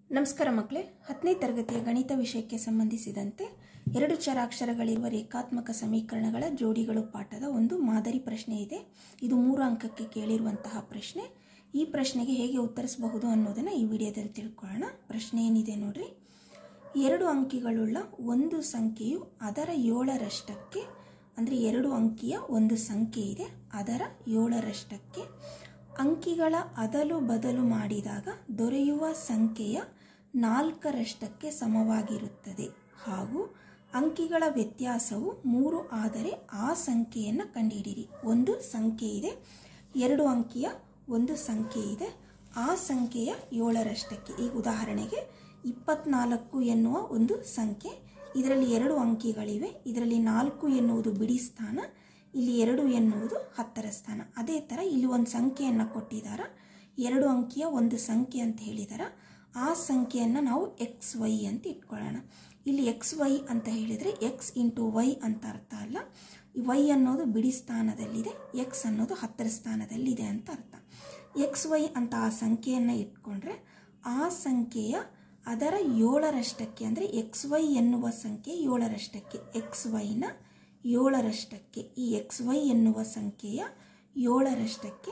ನಮಸ್ಕಾರ ಮಕ್ಕಳೇ ಹತ್ತನೇ ತರಗತಿಯ ಗಣಿತ ವಿಷಯಕ್ಕೆ ಸಂಬಂಧಿಸಿದಂತೆ ಎರಡು ಚರಾಕ್ಷರಗಳಿರುವ ರೇಖಾತ್ಮಕ ಸಮೀಕರಣಗಳ ಜೋಡಿಗಳು ಪಾಠದ ಒಂದು ಮಾದರಿ ಪ್ರಶ್ನೆ ಇದೆ ಇದು ಮೂರು ಅಂಕಕ್ಕೆ ಕೇಳಿರುವಂತಹ ಪ್ರಶ್ನೆ ಈ ಪ್ರಶ್ನೆಗೆ ಹೇಗೆ ಉತ್ತರಿಸಬಹುದು ಅನ್ನೋದನ್ನು ಈ ವಿಡಿಯೋದಲ್ಲಿ ತಿಳ್ಕೊಳ್ಳೋಣ ಪ್ರಶ್ನೆ ಏನಿದೆ ನೋಡ್ರಿ ಎರಡು ಅಂಕಿಗಳುಳ್ಳ ಒಂದು ಸಂಖ್ಯೆಯು ಅದರ ಏಳರಷ್ಟಕ್ಕೆ ಅಂದರೆ ಎರಡು ಅಂಕಿಯ ಒಂದು ಸಂಖ್ಯೆ ಇದೆ ಅದರ ಏಳರಷ್ಟಕ್ಕೆ ಅಂಕಿಗಳ ಅದಲು ಬದಲು ಮಾಡಿದಾಗ ದೊರೆಯುವ ಸಂಖ್ಯೆಯ ನಾಲ್ಕರಷ್ಟಕ್ಕೆ ಸಮವಾಗಿರುತ್ತದೆ ಹಾಗೂ ಅಂಕಿಗಳ ವ್ಯತ್ಯಾಸವು ಮೂರು ಆದರೆ ಆ ಸಂಖ್ಯೆಯನ್ನು ಕಂಡುಹಿಡಿಯಿರಿ ಒಂದು ಸಂಖ್ಯೆ ಇದೆ ಎರಡು ಅಂಕಿಯ ಒಂದು ಸಂಖ್ಯೆ ಇದೆ ಆ ಸಂಖ್ಯೆಯ ಏಳರಷ್ಟಕ್ಕೆ ಈಗ ಉದಾಹರಣೆಗೆ ಇಪ್ಪತ್ನಾಲ್ಕು ಎನ್ನುವ ಒಂದು ಸಂಖ್ಯೆ ಇದರಲ್ಲಿ ಎರಡು ಅಂಕಿಗಳಿವೆ ಇದರಲ್ಲಿ ನಾಲ್ಕು ಎನ್ನುವುದು ಬಿಡಿ ಸ್ಥಾನ ಇಲ್ಲಿ ಎರಡು ಎನ್ನುವುದು ಹತ್ತರ ಸ್ಥಾನ ಅದೇ ಥರ ಇಲ್ಲಿ ಒಂದು ಸಂಖ್ಯೆಯನ್ನು ಕೊಟ್ಟಿದ್ದಾರ ಎರಡು ಅಂಕಿಯ ಒಂದು ಸಂಖ್ಯೆ ಅಂತ ಹೇಳಿದಾರ ಆ ಸಂಖ್ಯೆಯನ್ನು ನಾವು ಎಕ್ಸ್ ವೈ ಅಂತ ಇಟ್ಕೊಳ್ಳೋಣ ಇಲ್ಲಿ ಎಕ್ಸ್ ವೈ ಅಂತ ಹೇಳಿದರೆ ಎಕ್ಸ್ ಇಂಟು ವೈ ಅಂತ ಅರ್ಥ ಅಲ್ಲ ಈ ವೈ ಅನ್ನೋದು ಬಿಡಿ ಸ್ಥಾನದಲ್ಲಿದೆ ಎಕ್ಸ್ ಅನ್ನೋದು ಹತ್ತರ ಸ್ಥಾನದಲ್ಲಿದೆ ಅಂತ ಅರ್ಥ ಎಕ್ಸ್ ವೈ ಅಂತ ಆ ಸಂಖ್ಯೆಯನ್ನು ಇಟ್ಕೊಂಡ್ರೆ ಆ ಸಂಖ್ಯೆಯ ಅದರ ಏಳರಷ್ಟಕ್ಕೆ ಅಂದರೆ ಎಕ್ಸ್ ವೈ ಎನ್ನುವ ಸಂಖ್ಯೆ ಏಳರಷ್ಟಕ್ಕೆ ಎಕ್ಸ್ ವೈನ ಏಳರಷ್ಟಕ್ಕೆ ಈ ಎಕ್ಸ್ ವೈ ಎನ್ನುವ ಸಂಖ್ಯೆಯ ಏಳರಷ್ಟಕ್ಕೆ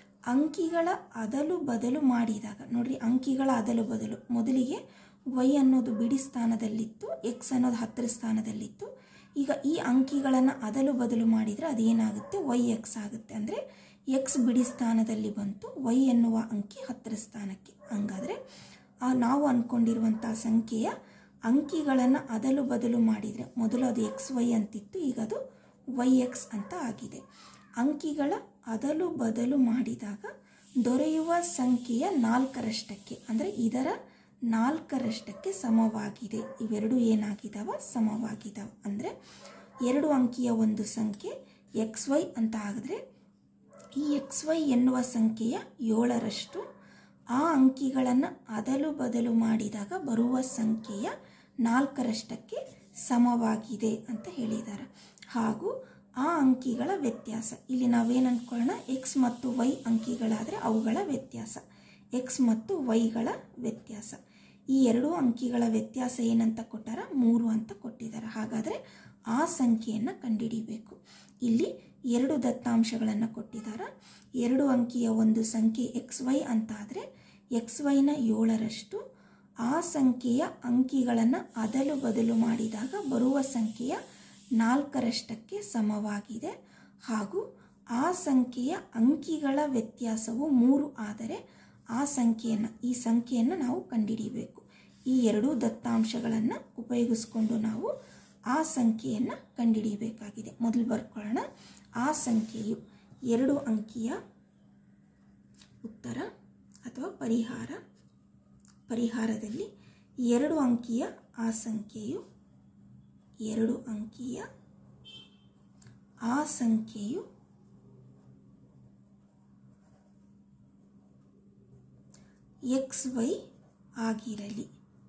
ಅಂಕಿಗಳ ಅದಲು ಬದಲು ಮಾಡಿದಾಗ ನೋಡ್ರಿ ಅಂಕಿಗಳ ಅದಲು ಬದಲು ಮೊದಲಿಗೆ ವೈ ಅನ್ನೋದು ಬಿಡಿ ಸ್ಥಾನದಲ್ಲಿತ್ತು ಎಕ್ಸ್ ಅನ್ನೋದು ಹತ್ತರ ಸ್ಥಾನದಲ್ಲಿತ್ತು ಈಗ ಈ ಅಂಕಿಗಳನ್ನು ಅದಲು ಬದಲು ಮಾಡಿದರೆ ಅದೇನಾಗುತ್ತೆ ವೈ ಎಕ್ಸ್ ಆಗುತ್ತೆ ಅಂದರೆ ಎಕ್ಸ್ ಬಿಡಿ ಸ್ಥಾನದಲ್ಲಿ ಬಂತು ವೈ ಎನ್ನುವ ಅಂಕಿ ಹತ್ತರ ಸ್ಥಾನಕ್ಕೆ ಹಂಗಾದರೆ ಆ ನಾವು ಅಂದ್ಕೊಂಡಿರುವಂಥ ಸಂಖ್ಯೆಯ ಅಂಕಿಗಳನ್ನು ಅದಲು ಬದಲು ಮಾಡಿದರೆ ಮೊದಲು ಅದು ಎಕ್ಸ್ ವೈ ಅಂತಿತ್ತು ಈಗ ಅದು ವೈ ಎಕ್ಸ್ ಅಂತ ಆಗಿದೆ ಅಂಕಿಗಳ ಅದಲು ಬದಲು ಮಾಡಿದಾಗ ದೊರೆಯುವ ಸಂಖ್ಯೆಯ ನಾಲ್ಕರಷ್ಟಕ್ಕೆ ಅಂದರೆ ಇದರ ನಾಲ್ಕರಷ್ಟಕ್ಕೆ ಸಮವಾಗಿದೆ ಇವೆರಡು ಏನಾಗಿದ್ದಾವ ಸಮವಾಗಿದ್ದಾವ ಅಂದರೆ ಎರಡು ಅಂಕಿಯ ಒಂದು ಸಂಖ್ಯೆ ಎಕ್ಸ್ ವೈ ಅಂತ ಆಗಿದ್ರೆ ಈ ಎಕ್ಸ್ ವೈ ಎನ್ನುವ ಸಂಖ್ಯೆಯ ಏಳರಷ್ಟು ಆ ಅಂಕಿಗಳನ್ನು ಅದಲು ಬದಲು ಮಾಡಿದಾಗ ಬರುವ ಸಂಖ್ಯೆಯ ನಾಲ್ಕರಷ್ಟಕ್ಕೆ ಸಮವಾಗಿದೆ ಅಂತ ಹೇಳಿದ್ದಾರೆ ಹಾಗೂ ಆ ಅಂಕಿಗಳ ವ್ಯತ್ಯಾಸ ಇಲ್ಲಿ ನಾವೇನು ಅಂದ್ಕೊಳ್ಳೋಣ ಎಕ್ಸ್ ಮತ್ತು ವೈ ಅಂಕಿಗಳಾದರೆ ಅವುಗಳ ವ್ಯತ್ಯಾಸ ಎಕ್ಸ್ ಮತ್ತು ವೈಗಳ ವ್ಯತ್ಯಾಸ ಈ ಎರಡು ಅಂಕಿಗಳ ವ್ಯತ್ಯಾಸ ಏನಂತ ಕೊಟ್ಟಾರ ಮೂರು ಅಂತ ಕೊಟ್ಟಿದ್ದಾರೆ ಹಾಗಾದರೆ ಆ ಸಂಖ್ಯೆಯನ್ನು ಕಂಡುಹಿಡಿಬೇಕು ಇಲ್ಲಿ ಎರಡು ದತ್ತಾಂಶಗಳನ್ನು ಕೊಟ್ಟಿದ್ದಾರೆ ಎರಡು ಅಂಕಿಯ ಒಂದು ಸಂಖ್ಯೆ ಎಕ್ಸ್ ವೈ ಅಂತ ಆದರೆ ಎಕ್ಸ್ ವೈನ ಏಳರಷ್ಟು ಆ ಸಂಖ್ಯೆಯ ಅಂಕಿಗಳನ್ನು ಅದಲು ಬದಲು ಮಾಡಿದಾಗ ಬರುವ ಸಂಖ್ಯೆಯ ನಾಲ್ಕರಷ್ಟಕ್ಕೆ ಸಮವಾಗಿದೆ ಹಾಗೂ ಆ ಸಂಖ್ಯೆಯ ಅಂಕಿಗಳ ವ್ಯತ್ಯಾಸವು ಮೂರು ಆದರೆ ಆ ಸಂಖ್ಯೆಯನ್ನು ಈ ಸಂಖ್ಯೆಯನ್ನು ನಾವು ಕಂಡುಹಿಡಿಯಬೇಕು ಈ ಎರಡು ದತ್ತಾಂಶಗಳನ್ನು ಉಪಯೋಗಿಸ್ಕೊಂಡು ನಾವು ಆ ಸಂಖ್ಯೆಯನ್ನು ಕಂಡುಹಿಡಿಯಬೇಕಾಗಿದೆ ಮೊದಲು ಬರ್ಕೊಳ್ಳೋಣ ಆ ಸಂಖ್ಯೆಯು ಎರಡು ಅಂಕಿಯ ಉತ್ತರ ಅಥವಾ ಪರಿಹಾರ ಪರಿಹಾರದಲ್ಲಿ ಎರಡು ಅಂಕಿಯ ಆ ಸಂಖ್ಯೆಯು ಎರಡು ಅಂಕಿಯ ಆ ಸಂಖ್ಯೆಯು ಎಕ್ಸ್ ವೈ ಆಗಿರಲಿ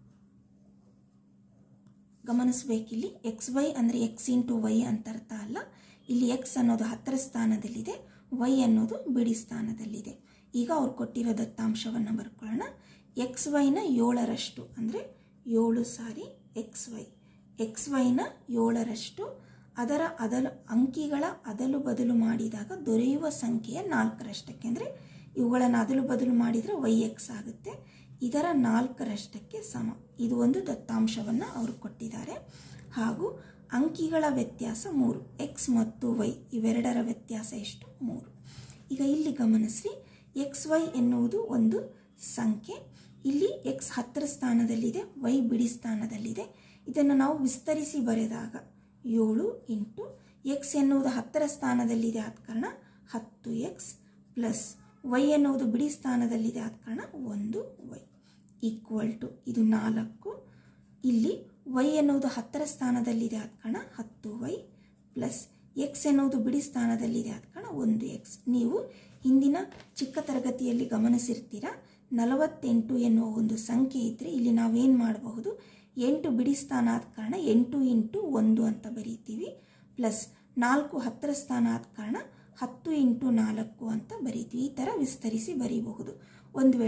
ಗಮನಿಸಬೇಕಿಲ್ಲಿ ಎಕ್ಸ್ ವೈ ಅಂದರೆ ಎಕ್ಸ್ ಇಂಟು ವೈ ಅಂತ ಅರ್ಥ ಅಲ್ಲ ಇಲ್ಲಿ ಎಕ್ಸ್ ಅನ್ನೋದು ಹತ್ತರ ಸ್ಥಾನದಲ್ಲಿದೆ ವೈ ಅನ್ನೋದು ಬಿಡಿ ಸ್ಥಾನದಲ್ಲಿದೆ ಈಗ ಅವ್ರು ಕೊಟ್ಟಿರೋ ದತ್ತಾಂಶವನ್ನು ಬರ್ಕೊಳ್ಳೋಣ ಎಕ್ಸ್ ವೈನ ಏಳರಷ್ಟು ಅಂದರೆ ಏಳು ಸಾರಿ ಎಕ್ಸ್ ವೈ ಎಕ್ಸ್ ವೈನ ಏಳರಷ್ಟು ಅದರ ಅದಲು ಅಂಕಿಗಳ ಅದಲು ಬದಲು ಮಾಡಿದಾಗ ದೊರೆಯುವ ಸಂಖ್ಯೆಯ ನಾಲ್ಕರಷ್ಟಕ್ಕೆ ಅಂದರೆ ಇವುಗಳನ್ನು ಅದಲು ಬದಲು ಮಾಡಿದರೆ ವೈ ಎಕ್ಸ್ ಆಗುತ್ತೆ ಇದರ ನಾಲ್ಕರಷ್ಟಕ್ಕೆ ಸಮ ಇದು ಒಂದು ದತ್ತಾಂಶವನ್ನು ಅವರು ಕೊಟ್ಟಿದ್ದಾರೆ ಹಾಗೂ ಅಂಕಿಗಳ ವ್ಯತ್ಯಾಸ ಮೂರು ಎಕ್ಸ್ ಮತ್ತು ವೈ ಇವೆರಡರ ವ್ಯತ್ಯಾಸ ಎಷ್ಟು ಮೂರು ಈಗ ಇಲ್ಲಿ ಗಮನಿಸಿ ಎಕ್ಸ್ ವೈ ಎನ್ನುವುದು ಒಂದು ಸಂಖ್ಯೆ ಇಲ್ಲಿ ಎಕ್ಸ್ ಹತ್ತರ ಸ್ಥಾನದಲ್ಲಿದೆ ವೈ ಬಿಡಿ ಸ್ಥಾನದಲ್ಲಿದೆ ಇದನ್ನು ನಾವು ವಿಸ್ತರಿಸಿ ಬರೆದಾಗ ಏಳು ಇಂಟು ಎಕ್ಸ್ ಎನ್ನುವುದು ಹತ್ತರ ಸ್ಥಾನದಲ್ಲಿದೆ ಆದ ಕಾರಣ ಹತ್ತು ಎಕ್ಸ್ ಪ್ಲಸ್ ವೈ ಎನ್ನುವುದು ಬಿಡಿ ಸ್ಥಾನದಲ್ಲಿದೆ ಆದ ಕಾರಣ ಒಂದು ವೈ ಈಕ್ವಲ್ ಟು ಇದು ನಾಲ್ಕು ಇಲ್ಲಿ ವೈ ಎನ್ನುವುದು ಹತ್ತರ ಸ್ಥಾನದಲ್ಲಿದೆ ಆದ ಕಾರಣ ಹತ್ತು ವೈ ಪ್ಲಸ್ ಎಕ್ಸ್ ಎನ್ನುವುದು ಬಿಡಿ ಸ್ಥಾನದಲ್ಲಿದೆ ಆದ ಕಾರಣ ಒಂದು ಎಕ್ಸ್ ನೀವು ಹಿಂದಿನ ಚಿಕ್ಕ ತರಗತಿಯಲ್ಲಿ ಗಮನಿಸಿರ್ತೀರ ನಲವತ್ತೆಂಟು ಎನ್ನುವ ಒಂದು ಸಂಖ್ಯೆ ಇದ್ದರೆ ಇಲ್ಲಿ ನಾವೇನು ಮಾಡಬಹುದು ಎಂಟು ಬಿಡಿ ಸ್ಥಾನ ಆದ ಕಾರಣ ಎಂಟು ಇಂಟು ಒಂದು ಅಂತ ಬರೀತೀವಿ ಪ್ಲಸ್ ನಾಲ್ಕು ಹತ್ತರ ಸ್ಥಾನ ಆದ ಕಾರಣ ಹತ್ತು ಇಂಟು ನಾಲ್ಕು ಅಂತ ಬರೀತೀವಿ ಈ ಥರ ವಿಸ್ತರಿಸಿ ಬರೀಬಹುದು ಒಂದು ವೇಳೆ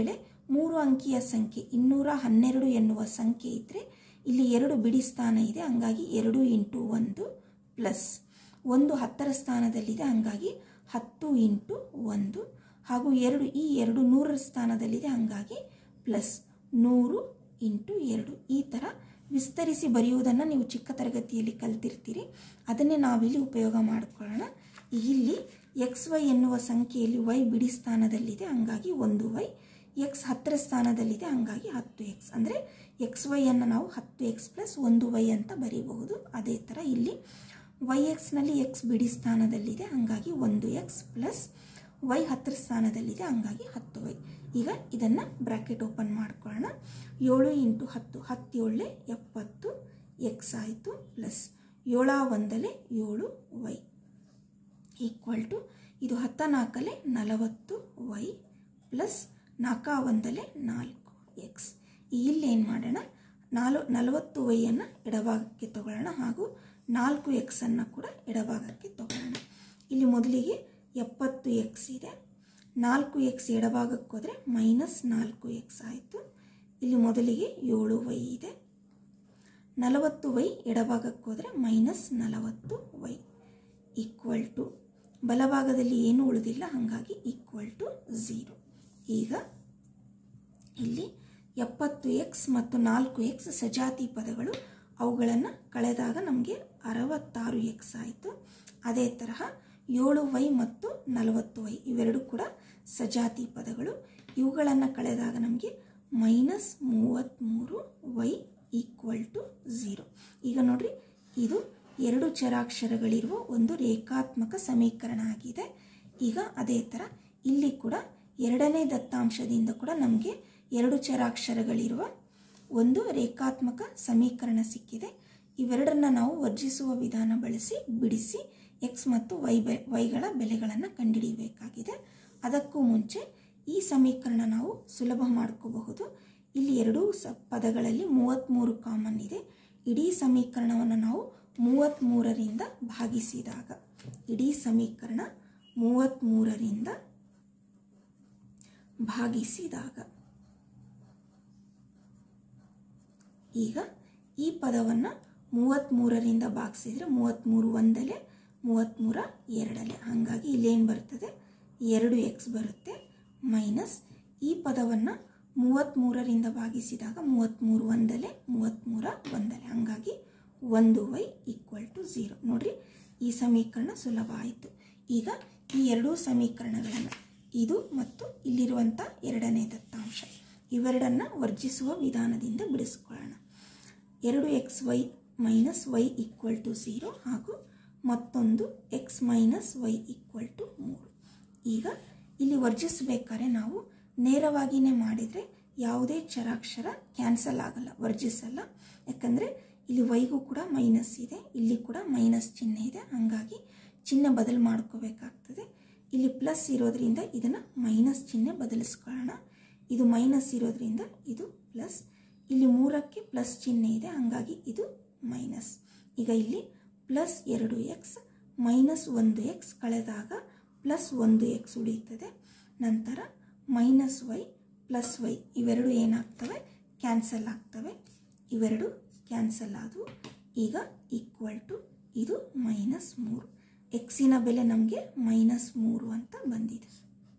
ಮೂರು ಅಂಕಿಯ ಸಂಖ್ಯೆ ಇನ್ನೂರ ಹನ್ನೆರಡು ಎನ್ನುವ ಸಂಖ್ಯೆ ಇದ್ದರೆ ಇಲ್ಲಿ ಎರಡು ಬಿಡಿ ಸ್ಥಾನ ಇದೆ ಹಂಗಾಗಿ ಎರಡು ಇಂಟು ಒಂದು ಪ್ಲಸ್ ಒಂದು ಹತ್ತರ ಸ್ಥಾನದಲ್ಲಿದೆ ಹಂಗಾಗಿ ಹತ್ತು ಇಂಟು ಒಂದು ಹಾಗೂ ಎರಡು ಈ ಎರಡು ನೂರರ ಸ್ಥಾನದಲ್ಲಿದೆ ಹಂಗಾಗಿ ಪ್ಲಸ್ ನೂರು ಇಂಟು ಎರಡು ಈ ಥರ ವಿಸ್ತರಿಸಿ ಬರೆಯುವುದನ್ನು ನೀವು ಚಿಕ್ಕ ತರಗತಿಯಲ್ಲಿ ಕಲ್ತಿರ್ತೀರಿ ಅದನ್ನೇ ನಾವಿಲ್ಲಿ ಉಪಯೋಗ ಮಾಡಿಕೊಳ್ಳೋಣ ಇಲ್ಲಿ ಎಕ್ಸ್ ವೈ ಎನ್ನುವ ಸಂಖ್ಯೆಯಲ್ಲಿ ವೈ ಬಿಡಿ ಸ್ಥಾನದಲ್ಲಿದೆ ಹಂಗಾಗಿ ಒಂದು ವೈ ಎಕ್ಸ್ ಹತ್ತರ ಸ್ಥಾನದಲ್ಲಿದೆ ಹಂಗಾಗಿ ಹತ್ತು ಎಕ್ಸ್ ಅಂದರೆ ಎಕ್ಸ್ ವೈಯನ್ನು ನಾವು ಹತ್ತು ಎಕ್ಸ್ ಪ್ಲಸ್ ಒಂದು ವೈ ಅಂತ ಬರೀಬಹುದು ಅದೇ ಥರ ಇಲ್ಲಿ ವೈ ಎಕ್ಸ್ನಲ್ಲಿ ಎಕ್ಸ್ ಬಿಡಿ ಸ್ಥಾನದಲ್ಲಿದೆ ಹಂಗಾಗಿ ಒಂದು ಎಕ್ಸ್ ಪ್ಲಸ್ ವೈ ಹತ್ತರ ಸ್ಥಾನದಲ್ಲಿದೆ ಹಂಗಾಗಿ ಹತ್ತು ವೈ ಈಗ ಇದನ್ನು ಬ್ರ್ಯಾಕೆಟ್ ಓಪನ್ ಮಾಡ್ಕೊಳ್ಳೋಣ ಏಳು ಇಂಟು ಹತ್ತು ಹತ್ತು ಏಳಲೆ ಎಪ್ಪತ್ತು ಎಕ್ಸ್ ಆಯಿತು ಪ್ಲಸ್ ಏಳ ಒಂದಲೆ ಏಳು ವೈ ಈಕ್ವಲ್ ಟು ಇದು ಹತ್ತ ನಾಲ್ಕಲೆ ನಲವತ್ತು ವೈ ಪ್ಲಸ್ ನಾಲ್ಕ ಒಂದಲೆ ನಾಲ್ಕು ಎಕ್ಸ್ ಇಲ್ಲಿ ಏನು ಮಾಡೋಣ ನಾಲ್ ನಲವತ್ತು ವೈಯನ್ನು ಎಡಭಾಗಕ್ಕೆ ತಗೊಳ್ಳೋಣ ಹಾಗೂ ನಾಲ್ಕು ಎಕ್ಸನ್ನು ಕೂಡ ಎಡಭಾಗಕ್ಕೆ ತಗೊಳ್ಳೋಣ ಇಲ್ಲಿ ಮೊದಲಿಗೆ ಎಪ್ಪತ್ತು ಎಕ್ಸ್ ಇದೆ ನಾಲ್ಕು ಎಕ್ಸ್ ಎಡಭಾಗಕ್ಕೆ ಹೋದರೆ ಮೈನಸ್ ನಾಲ್ಕು ಎಕ್ಸ್ ಆಯಿತು ಇಲ್ಲಿ ಮೊದಲಿಗೆ ಏಳು ವೈ ಇದೆ ನಲವತ್ತು ವೈ ಎಡಭಾಗಕ್ಕೆ ಹೋದರೆ ಮೈನಸ್ ನಲವತ್ತು ವೈ ಈಕ್ವಲ್ ಟು ಬಲಭಾಗದಲ್ಲಿ ಏನೂ ಉಳಿದಿಲ್ಲ ಹಾಗಾಗಿ ಈಕ್ವಲ್ ಟು ಝೀರೋ ಈಗ ಇಲ್ಲಿ ಎಪ್ಪತ್ತು ಎಕ್ಸ್ ಮತ್ತು ನಾಲ್ಕು ಎಕ್ಸ್ ಸಜಾತಿ ಪದಗಳು ಅವುಗಳನ್ನು ಕಳೆದಾಗ ನಮಗೆ ಅರವತ್ತಾರು ಎಕ್ಸ್ ಆಯಿತು ಅದೇ ತರಹ ಏಳು ವೈ ಮತ್ತು ನಲವತ್ತು ವೈ ಇವೆರಡು ಕೂಡ ಸಜಾತಿ ಪದಗಳು ಇವುಗಳನ್ನು ಕಳೆದಾಗ ನಮಗೆ ಮೈನಸ್ ಮೂವತ್ತ್ಮೂರು ವೈ ಈಕ್ವಲ್ ಟು ಝೀರೋ ಈಗ ನೋಡ್ರಿ ಇದು ಎರಡು ಚರಾಕ್ಷರಗಳಿರುವ ಒಂದು ರೇಖಾತ್ಮಕ ಸಮೀಕರಣ ಆಗಿದೆ ಈಗ ಅದೇ ಥರ ಇಲ್ಲಿ ಕೂಡ ಎರಡನೇ ದತ್ತಾಂಶದಿಂದ ಕೂಡ ನಮಗೆ ಎರಡು ಚರಾಕ್ಷರಗಳಿರುವ ಒಂದು ರೇಖಾತ್ಮಕ ಸಮೀಕರಣ ಸಿಕ್ಕಿದೆ ಇವೆರಡನ್ನ ನಾವು ವರ್ಜಿಸುವ ವಿಧಾನ ಬಳಸಿ ಬಿಡಿಸಿ ಎಕ್ಸ್ ಮತ್ತು ವೈ ಬೆ ವೈಗಳ ಬೆಲೆಗಳನ್ನು ಕಂಡುಹಿಡಿಯಬೇಕಾಗಿದೆ ಅದಕ್ಕೂ ಮುಂಚೆ ಈ ಸಮೀಕರಣ ನಾವು ಸುಲಭ ಮಾಡ್ಕೋಬಹುದು ಇಲ್ಲಿ ಎರಡೂ ಸ ಪದಗಳಲ್ಲಿ ಮೂವತ್ತ್ಮೂರು ಕಾಮನ್ ಇದೆ ಇಡೀ ಸಮೀಕರಣವನ್ನು ನಾವು ಮೂವತ್ತ್ಮೂರರಿಂದ ಭಾಗಿಸಿದಾಗ ಇಡೀ ಸಮೀಕರಣ ಮೂವತ್ತ್ಮೂರರಿಂದ ಭಾಗಿಸಿದಾಗ ಈಗ ಈ ಪದವನ್ನು ಮೂವತ್ತ್ಮೂರರಿಂದ ಭಾಗಿಸಿದರೆ ಮೂವತ್ತ್ಮೂರು ಒಂದಲೆ ಮೂವತ್ತ್ಮೂರ ಎರಡಲೆ ಹಾಗಾಗಿ ಇಲ್ಲೇನು ಬರ್ತದೆ ಎರಡು ಎಕ್ಸ್ ಬರುತ್ತೆ ಮೈನಸ್ ಈ ಪದವನ್ನು ಮೂವತ್ತ್ಮೂರರಿಂದ ಭಾಗಿಸಿದಾಗ ಮೂವತ್ತ್ಮೂರು ಒಂದಲೆ ಮೂವತ್ತ್ಮೂರ ಒಂದಲೆ ಹಾಗಾಗಿ ಒಂದು ವೈ ಈಕ್ವಲ್ ಟು ಝೀರೋ ನೋಡಿರಿ ಈ ಸಮೀಕರಣ ಸುಲಭ ಆಯಿತು ಈಗ ಈ ಎರಡೂ ಸಮೀಕರಣಗಳನ್ನು ಇದು ಮತ್ತು ಇಲ್ಲಿರುವಂಥ ಎರಡನೇ ದತ್ತಾಂಶ ಇವೆರಡನ್ನು ವರ್ಜಿಸುವ ವಿಧಾನದಿಂದ ಬಿಡಿಸ್ಕೊಳ್ಳೋಣ ಎರಡು X Y minus Y equal to zero ಹಾಗೂ ಮತ್ತೊಂದು X minus Y equal to ಮೂರು ಈಗ ಇಲ್ಲಿ ವರ್ಜಿಸಬೇಕಾದ್ರೆ ನಾವು ನೇರವಾಗಿಯೇ ಮಾಡಿದರೆ ಯಾವುದೇ ಚರಾಕ್ಷರ ಕ್ಯಾನ್ಸಲ್ ಆಗಲ್ಲ ವರ್ಜಿಸಲ್ಲ ಯಾಕಂದರೆ ಇಲ್ಲಿ ವೈಗೂ ಕೂಡ ಮೈನಸ್ ಇದೆ ಇಲ್ಲಿ ಕೂಡ ಮೈನಸ್ ಚಿಹ್ನೆ ಇದೆ ಹಾಗಾಗಿ ಚಿಹ್ನೆ ಬದಲು ಮಾಡ್ಕೋಬೇಕಾಗ್ತದೆ ಇಲ್ಲಿ ಪ್ಲಸ್ ಇರೋದ್ರಿಂದ ಇದನ್ನು ಮೈನಸ್ ಚಿಹ್ನೆ ಬದಲಿಸ್ಕೊಳ್ಳೋಣ ಇದು ಮೈನಸ್ ಇರೋದ್ರಿಂದ ಇದು ಪ್ಲಸ್ ಇಲ್ಲಿ ಮೂರಕ್ಕೆ ಪ್ಲಸ್ ಚಿಹ್ನೆ ಇದೆ ಹಾಗಾಗಿ ಇದು ಮೈನಸ್ ಈಗ ಇಲ್ಲಿ ಪ್ಲಸ್ ಎರಡು ಎಕ್ಸ್ ಮೈನಸ್ ಒಂದು ಎಕ್ಸ್ ಕಳೆದಾಗ ಪ್ಲಸ್ ಒಂದು ಎಕ್ಸ್ ಉಳಿಯುತ್ತದೆ ನಂತರ ಮೈನಸ್ ವೈ ಪ್ಲಸ್ ವೈ ಇವೆರಡು ಏನಾಗ್ತವೆ ಕ್ಯಾನ್ಸಲ್ ಆಗ್ತವೆ ಇವೆರಡು ಕ್ಯಾನ್ಸಲ್ ಆದವು ಈಗ ಈಕ್ವಲ್ ಟು ಇದು ಮೈನಸ್ ಮೂರು ಎಕ್ಸಿನ ಬೆಲೆ ನಮಗೆ ಮೈನಸ್ ಮೂರು ಅಂತ ಬಂದಿದೆ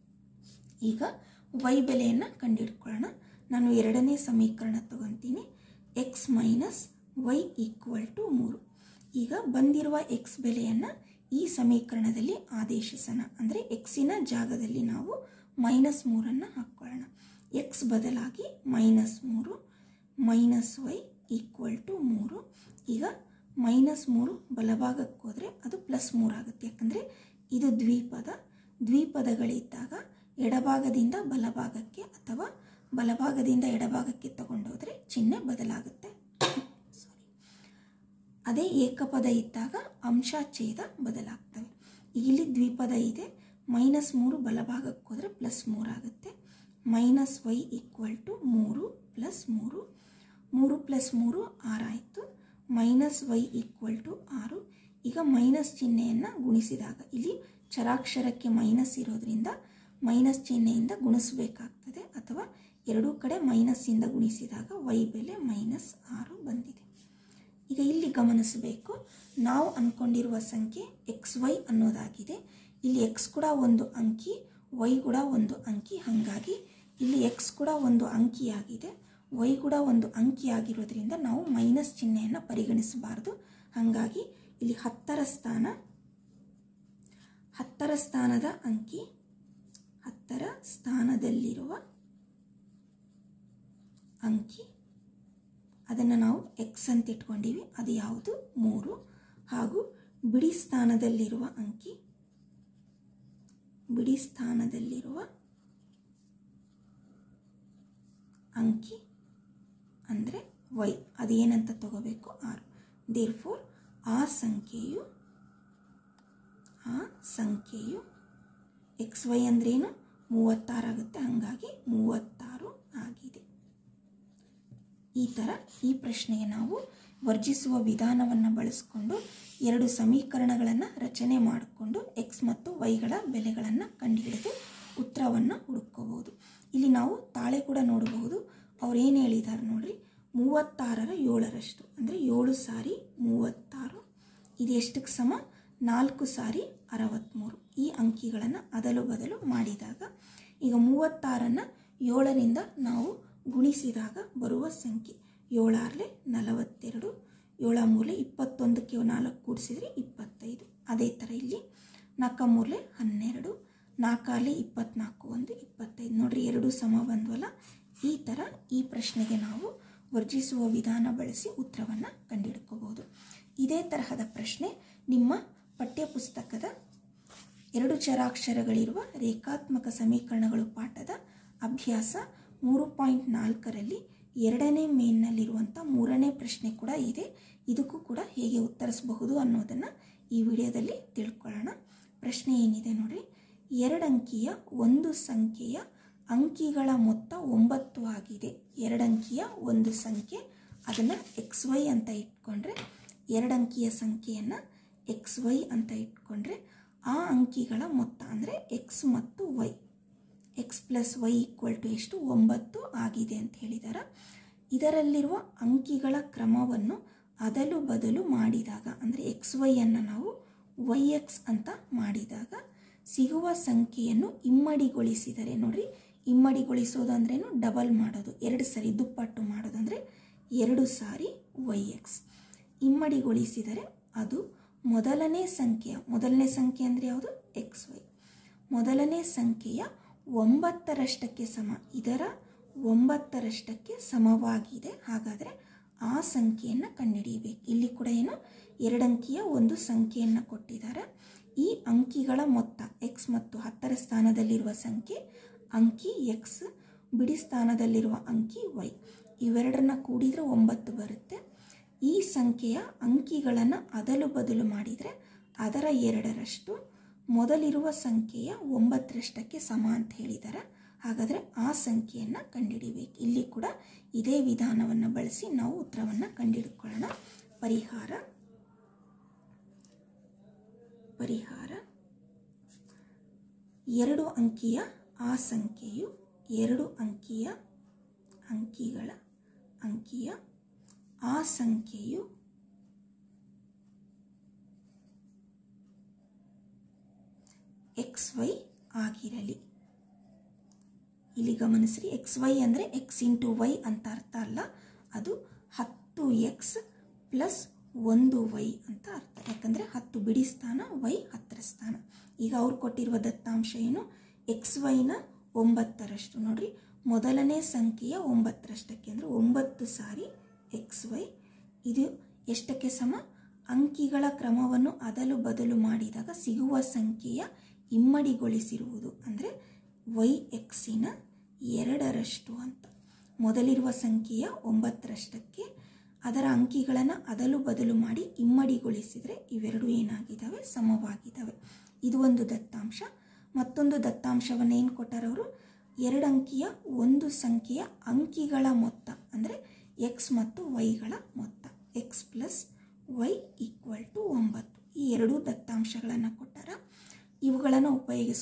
ಈಗ ವೈ ಬೆಲೆಯನ್ನು ಕಂಡುಹಿಡ್ಕೊಳ್ಳೋಣ ನಾನು ಎರಡನೇ ಸಮೀಕರಣ ತಗೊತೀನಿ X minus Y equal to ಮೂರು ಈಗ ಬಂದಿರುವ ಎಕ್ಸ್ ಬೆಲೆಯನ್ನು ಈ ಸಮೀಕರಣದಲ್ಲಿ ಆದೇಶಿಸೋಣ ಅಂದರೆ ಎಕ್ಸಿನ ಜಾಗದಲ್ಲಿ ನಾವು ಮೈನಸ್ ಮೂರನ್ನು ಹಾಕ್ಕೊಳ್ಳೋಣ ಎಕ್ಸ್ ಬದಲಾಗಿ ಮೈನಸ್ ಮೂರು ಮೈನಸ್ ವೈ ಈಕ್ವಲ್ ಟು ಮೂರು ಈಗ ಮೈನಸ್ ಮೂರು ಬಲಭಾಗಕ್ಕೆ ಹೋದರೆ ಅದು ಪ್ಲಸ್ ಮೂರಾಗುತ್ತೆ ಯಾಕಂದರೆ ಇದು ದ್ವಿಪದ ದ್ವಿಪದಗಳಿದ್ದಾಗ ಎಡಭಾಗದಿಂದ ಬಲಭಾಗಕ್ಕೆ ಅಥವಾ ಬಲಭಾಗದಿಂದ ಎಡಭಾಗಕ್ಕೆ ತಗೊಂಡೋದ್ರೆ ಚಿಹ್ನೆ ಬದಲಾಗುತ್ತೆ ಸಾರಿ ಅದೇ ಏಕಪದ ಇದ್ದಾಗ ಅಂಶ ಛೇದ ಬದಲಾಗ್ತವೆ ಇಲ್ಲಿ ದ್ವಿಪದ ಇದೆ ಮೈನಸ್ ಮೂರು ಬಲಭಾಗಕ್ಕೆ ಹೋದರೆ ಪ್ಲಸ್ ಮೂರಾಗುತ್ತೆ ಮೈನಸ್ ವೈ ಈಕ್ವಲ್ ಟು ಮೂರು ಪ್ಲಸ್ ಮೂರು ಮೂರು ಪ್ಲಸ್ ಮೂರು ಆರಾಯಿತು ಮೈನಸ್ ವೈ ಈಕ್ವಲ್ ಟು ಆರು ಈಗ ಮೈನಸ್ ಚಿಹ್ನೆಯನ್ನು ಗುಣಿಸಿದಾಗ ಇಲ್ಲಿ ಚರಾಕ್ಷರಕ್ಕೆ ಮೈನಸ್ ಇರೋದ್ರಿಂದ ಮೈನಸ್ ಚಿಹ್ನೆಯಿಂದ ಗುಣಿಸಬೇಕಾಗ್ತದೆ ಅಥವಾ ಎರಡೂ ಕಡೆ ಮೈನಸ್ಸಿಂದ ಗುಣಿಸಿದಾಗ ವೈ ಬೆಲೆ ಮೈನಸ್ ಆರು ಬಂದಿದೆ ಈಗ ಇಲ್ಲಿ ಗಮನಿಸಬೇಕು ನಾವು ಅಂದ್ಕೊಂಡಿರುವ ಸಂಖ್ಯೆ ಎಕ್ಸ್ ವೈ ಅನ್ನೋದಾಗಿದೆ ಇಲ್ಲಿ ಎಕ್ಸ್ ಕೂಡ ಒಂದು ಅಂಕಿ ವೈ ಕೂಡ ಒಂದು ಅಂಕಿ ಹಾಗಾಗಿ ಇಲ್ಲಿ ಎಕ್ಸ್ ಕೂಡ ಒಂದು ಅಂಕಿಯಾಗಿದೆ ವೈ ಕೂಡ ಒಂದು ಅಂಕಿ ಆಗಿರೋದ್ರಿಂದ ನಾವು ಮೈನಸ್ ಚಿಹ್ನೆಯನ್ನು ಪರಿಗಣಿಸಬಾರ್ದು ಹಾಗಾಗಿ ಇಲ್ಲಿ ಹತ್ತರ ಸ್ಥಾನ ಹತ್ತರ ಸ್ಥಾನದ ಅಂಕಿ ಹತ್ತರ ಸ್ಥಾನದಲ್ಲಿರುವ ಅಂಕಿ ಅದನ್ನು ನಾವು ಎಕ್ಸ್ ಅಂತ ಇಟ್ಕೊಂಡಿವಿ ಅದು ಯಾವುದು ಮೂರು ಹಾಗೂ ಬಿಡಿ ಸ್ಥಾನದಲ್ಲಿರುವ ಅಂಕಿ ಬಿಡಿ ಸ್ಥಾನದಲ್ಲಿರುವ ಅಂಕಿ ಅಂದರೆ ವೈ ಅದೇನಂತ ತಗೋಬೇಕು ಆರು ದೇರ್ ಫೋರ್ ಆ ಸಂಖ್ಯೆಯು ಆ ಸಂಖ್ಯೆಯು ಎಕ್ಸ್ ವೈ ಅಂದ್ರೇನು ಮೂವತ್ತಾರಾಗುತ್ತೆ ಹಾಗಾಗಿ ಮೂವತ್ತಾರು ಆಗಿದೆ ಈ ಥರ ಈ ಪ್ರಶ್ನೆಗೆ ನಾವು ವರ್ಜಿಸುವ ವಿಧಾನವನ್ನು ಬಳಸಿಕೊಂಡು ಎರಡು ಸಮೀಕರಣಗಳನ್ನು ರಚನೆ ಮಾಡಿಕೊಂಡು ಎಕ್ಸ್ ಮತ್ತು ವೈಗಳ ಬೆಲೆಗಳನ್ನು ಕಂಡುಹಿಡಿದು ಉತ್ತರವನ್ನು ಹುಡುಕೋಬಹುದು ಇಲ್ಲಿ ನಾವು ತಾಳೆ ಕೂಡ ನೋಡಬಹುದು ಅವ್ರು ಏನು ಹೇಳಿದ್ದಾರೆ ನೋಡ್ರಿ ಮೂವತ್ತಾರರ ಏಳರಷ್ಟು ಅಂದರೆ ಏಳು ಸಾರಿ ಮೂವತ್ತಾರು ಇದು ಎಷ್ಟಕ್ಕೆ ಸಮ ನಾಲ್ಕು ಸಾರಿ ಅರವತ್ತ್ಮೂರು ಈ ಅಂಕಿಗಳನ್ನು ಅದಲು ಬದಲು ಮಾಡಿದಾಗ ಈಗ ಮೂವತ್ತಾರನ್ನು ಏಳರಿಂದ ನಾವು ಗುಣಿಸಿದಾಗ ಬರುವ ಸಂಖ್ಯೆ ಏಳಾರ್ಲೆ ನಲವತ್ತೆರಡು ಏಳ ಮೂರಲೆ ಇಪ್ಪತ್ತೊಂದಕ್ಕೆ ನಾಲ್ಕು ಕೂಡಿಸಿದರೆ ಇಪ್ಪತ್ತೈದು ಅದೇ ಥರ ಇಲ್ಲಿ ನಾಲ್ಕ ಮೂರಲೆ ಹನ್ನೆರಡು ನಾಲ್ಕಾಲೆ ಇಪ್ಪತ್ನಾಲ್ಕು ಒಂದು ಇಪ್ಪತ್ತೈದು ನೋಡ್ರಿ ಎರಡು ಸಮ ಬಂದ್ವಲ್ಲ ಈ ಥರ ಈ ಪ್ರಶ್ನೆಗೆ ನಾವು ವರ್ಜಿಸುವ ವಿಧಾನ ಬಳಸಿ ಉತ್ತರವನ್ನು ಕಂಡುಹಿಡ್ಕೋಬಹುದು ಇದೇ ತರಹದ ಪ್ರಶ್ನೆ ನಿಮ್ಮ ಪಠ್ಯಪುಸ್ತಕದ ಎರಡು ಚರಾಕ್ಷರಗಳಿರುವ ರೇಖಾತ್ಮಕ ಸಮೀಕರಣಗಳು ಪಾಠದ ಅಭ್ಯಾಸ ಮೂರು ಪಾಯಿಂಟ್ ನಾಲ್ಕರಲ್ಲಿ ಎರಡನೇ ಮೇನ್ನಲ್ಲಿರುವಂಥ ಮೂರನೇ ಪ್ರಶ್ನೆ ಕೂಡ ಇದೆ ಇದಕ್ಕೂ ಕೂಡ ಹೇಗೆ ಉತ್ತರಿಸಬಹುದು ಅನ್ನೋದನ್ನು ಈ ವಿಡಿಯೋದಲ್ಲಿ ತಿಳ್ಕೊಳ್ಳೋಣ ಪ್ರಶ್ನೆ ಏನಿದೆ ನೋಡಿ ಎರಡಂಕಿಯ ಒಂದು ಸಂಖ್ಯೆಯ ಅಂಕಿಗಳ ಮೊತ್ತ ಒಂಬತ್ತು ಆಗಿದೆ ಎರಡಂಕಿಯ ಒಂದು ಸಂಖ್ಯೆ ಅದನ್ನು ಎಕ್ಸ್ ವೈ ಅಂತ ಇಟ್ಕೊಂಡ್ರೆ ಎರಡಂಕಿಯ ಸಂಖ್ಯೆಯನ್ನು ಎಕ್ಸ್ ವೈ ಅಂತ ಇಟ್ಕೊಂಡ್ರೆ ಆ ಅಂಕಿಗಳ ಮೊತ್ತ ಅಂದರೆ ಎಕ್ಸ್ ಮತ್ತು Y X plus Y equal to ಎಷ್ಟು ಒಂಬತ್ತು ಆಗಿದೆ ಅಂತ ಹೇಳಿದಾರ ಇದರಲ್ಲಿರುವ ಅಂಕಿಗಳ ಕ್ರಮವನ್ನು ಅದಲು ಬದಲು ಮಾಡಿದಾಗ ಅಂದರೆ ಎಕ್ಸ್ ವೈಯನ್ನು ನಾವು ವೈ ಎಕ್ಸ್ ಅಂತ ಮಾಡಿದಾಗ ಸಿಗುವ ಸಂಖ್ಯೆಯನ್ನು ಇಮ್ಮಡಿಗೊಳಿಸಿದರೆ ನೋಡ್ರಿ ಇಮ್ಮಡಿಗೊಳಿಸೋದು ಅಂದ್ರೇನು ಡಬಲ್ ಮಾಡೋದು ಎರಡು ಸಾರಿ ದುಪ್ಪಟ್ಟು ಮಾಡೋದು ಅಂದರೆ ಎರಡು ಸಾರಿ ವೈ ಎಕ್ಸ್ ಇಮ್ಮಡಿಗೊಳಿಸಿದರೆ ಅದು ಮೊದಲನೇ ಸಂಖ್ಯೆಯ ಮೊದಲನೇ ಸಂಖ್ಯೆ ಅಂದರೆ ಯಾವುದು ಎಕ್ಸ್ ವೈ ಮೊದಲನೇ ಸಂಖ್ಯೆಯ ಒಂಬತ್ತರಷ್ಟಕ್ಕೆ ಸಮ ಇದರ ಒಂಬತ್ತರಷ್ಟಕ್ಕೆ ಸಮವಾಗಿದೆ ಹಾಗಾದರೆ ಆ ಸಂಖ್ಯೆಯನ್ನು ಕಂಡುಹಿಡಿಯಬೇಕು ಇಲ್ಲಿ ಕೂಡ ಏನು ಎರಡಂಕಿಯ ಒಂದು ಸಂಖ್ಯೆಯನ್ನು ಕೊಟ್ಟಿದ್ದಾರೆ ಈ ಅಂಕಿಗಳ ಮೊತ್ತ ಎಕ್ಸ್ ಮತ್ತು ಹತ್ತರ ಸ್ಥಾನದಲ್ಲಿರುವ ಸಂಖ್ಯೆ ಅಂಕಿ ಎಕ್ಸ್ ಬಿಡಿ ಸ್ಥಾನದಲ್ಲಿರುವ ಅಂಕಿ ವೈ ಇವೆರಡನ್ನ ಕೂಡಿದರೆ ಒಂಬತ್ತು ಬರುತ್ತೆ ಈ ಸಂಖ್ಯೆಯ ಅಂಕಿಗಳನ್ನು ಅದಲು ಬದಲು ಮಾಡಿದರೆ ಅದರ ಎರಡರಷ್ಟು ಮೊದಲಿರುವ ಸಂಖ್ಯೆಯ ಒಂಬತ್ತರಷ್ಟಕ್ಕೆ ಸಮ ಅಂತ ಹೇಳಿದ್ದಾರೆ ಹಾಗಾದರೆ ಆ ಸಂಖ್ಯೆಯನ್ನು ಕಂಡುಹಿಡಿಬೇಕು ಇಲ್ಲಿ ಕೂಡ ಇದೇ ವಿಧಾನವನ್ನು ಬಳಸಿ ನಾವು ಉತ್ತರವನ್ನು ಕಂಡುಹಿಡ್ಕೊಳ್ಳೋಣ ಪರಿಹಾರ ಪರಿಹಾರ ಎರಡು ಅಂಕಿಯ ಆ ಸಂಖ್ಯೆಯು ಎರಡು ಅಂಕಿಯ ಅಂಕಿಗಳ ಅಂಕಿಯ ಆ ಸಂಖ್ಯೆಯು ಎಕ್ಸ್ ವೈ ಆಗಿರಲಿ ಇಲ್ಲಿ ಗಮನಿಸ್ರಿ ಎಕ್ಸ್ ವೈ ಅಂದರೆ ಎಕ್ಸ್ ಇಂಟು ವೈ ಅಂತ ಅರ್ಥ ಅಲ್ಲ ಅದು ಹತ್ತು ಎಕ್ಸ್ ಪ್ಲಸ್ ಒಂದು ವೈ ಅಂತ ಅರ್ಥ ಯಾಕಂದರೆ ಹತ್ತು ಬಿಡಿ ಸ್ಥಾನ ವೈ ಹತ್ತರ ಸ್ಥಾನ ಈಗ ಅವ್ರು ಕೊಟ್ಟಿರುವ ದತ್ತಾಂಶ ಏನು ಎಕ್ಸ್ ವೈನ ಒಂಬತ್ತರಷ್ಟು ನೋಡ್ರಿ ಮೊದಲನೇ ಸಂಖ್ಯೆಯ ಒಂಬತ್ತರಷ್ಟಕ್ಕೆ ಅಂದರೆ ಒಂಬತ್ತು ಸಾರಿ ಎಕ್ಸ್ ವೈ ಇದು ಎಷ್ಟಕ್ಕೆ ಸಮ ಅಂಕಿಗಳ ಕ್ರಮವನ್ನು ಅದಲು ಬದಲು ಮಾಡಿದಾಗ ಸಿಗುವ ಸಂಖ್ಯೆಯ ಇಮ್ಮಡಿಗೊಳಿಸಿರುವುದು ಅಂದರೆ ವೈ ಎಕ್ಸಿನ ಎರಡರಷ್ಟು ಅಂತ ಮೊದಲಿರುವ ಸಂಖ್ಯೆಯ ಒಂಬತ್ತರಷ್ಟಕ್ಕೆ ಅದರ ಅಂಕಿಗಳನ್ನು ಅದಲು ಬದಲು ಮಾಡಿ ಇಮ್ಮಡಿಗೊಳಿಸಿದರೆ ಇವೆರಡು ಏನಾಗಿದ್ದಾವೆ ಸಮವಾಗಿದ್ದಾವೆ ಇದು ಒಂದು ದತ್ತಾಂಶ ಮತ್ತೊಂದು ದತ್ತಾಂಶವನ್ನು ಏನು ಕೊಟ್ಟಾರವರು ಎರಡು ಅಂಕಿಯ ಒಂದು ಸಂಖ್ಯೆಯ ಅಂಕಿಗಳ ಮೊತ್ತ ಅಂದರೆ ಎಕ್ಸ್ ಮತ್ತು ವೈಗಳ ಮೊತ್ತ X plus Y equal to ಒಂಬತ್ತು ಈ ಎರಡೂ ದತ್ತಾಂಶಗಳನ್ನು ಕೊಟ್ಟಾರ ಇವುಗಳನ್ನು ಉಪಯೋಗಿಸಿಕೊಂಡು ಆ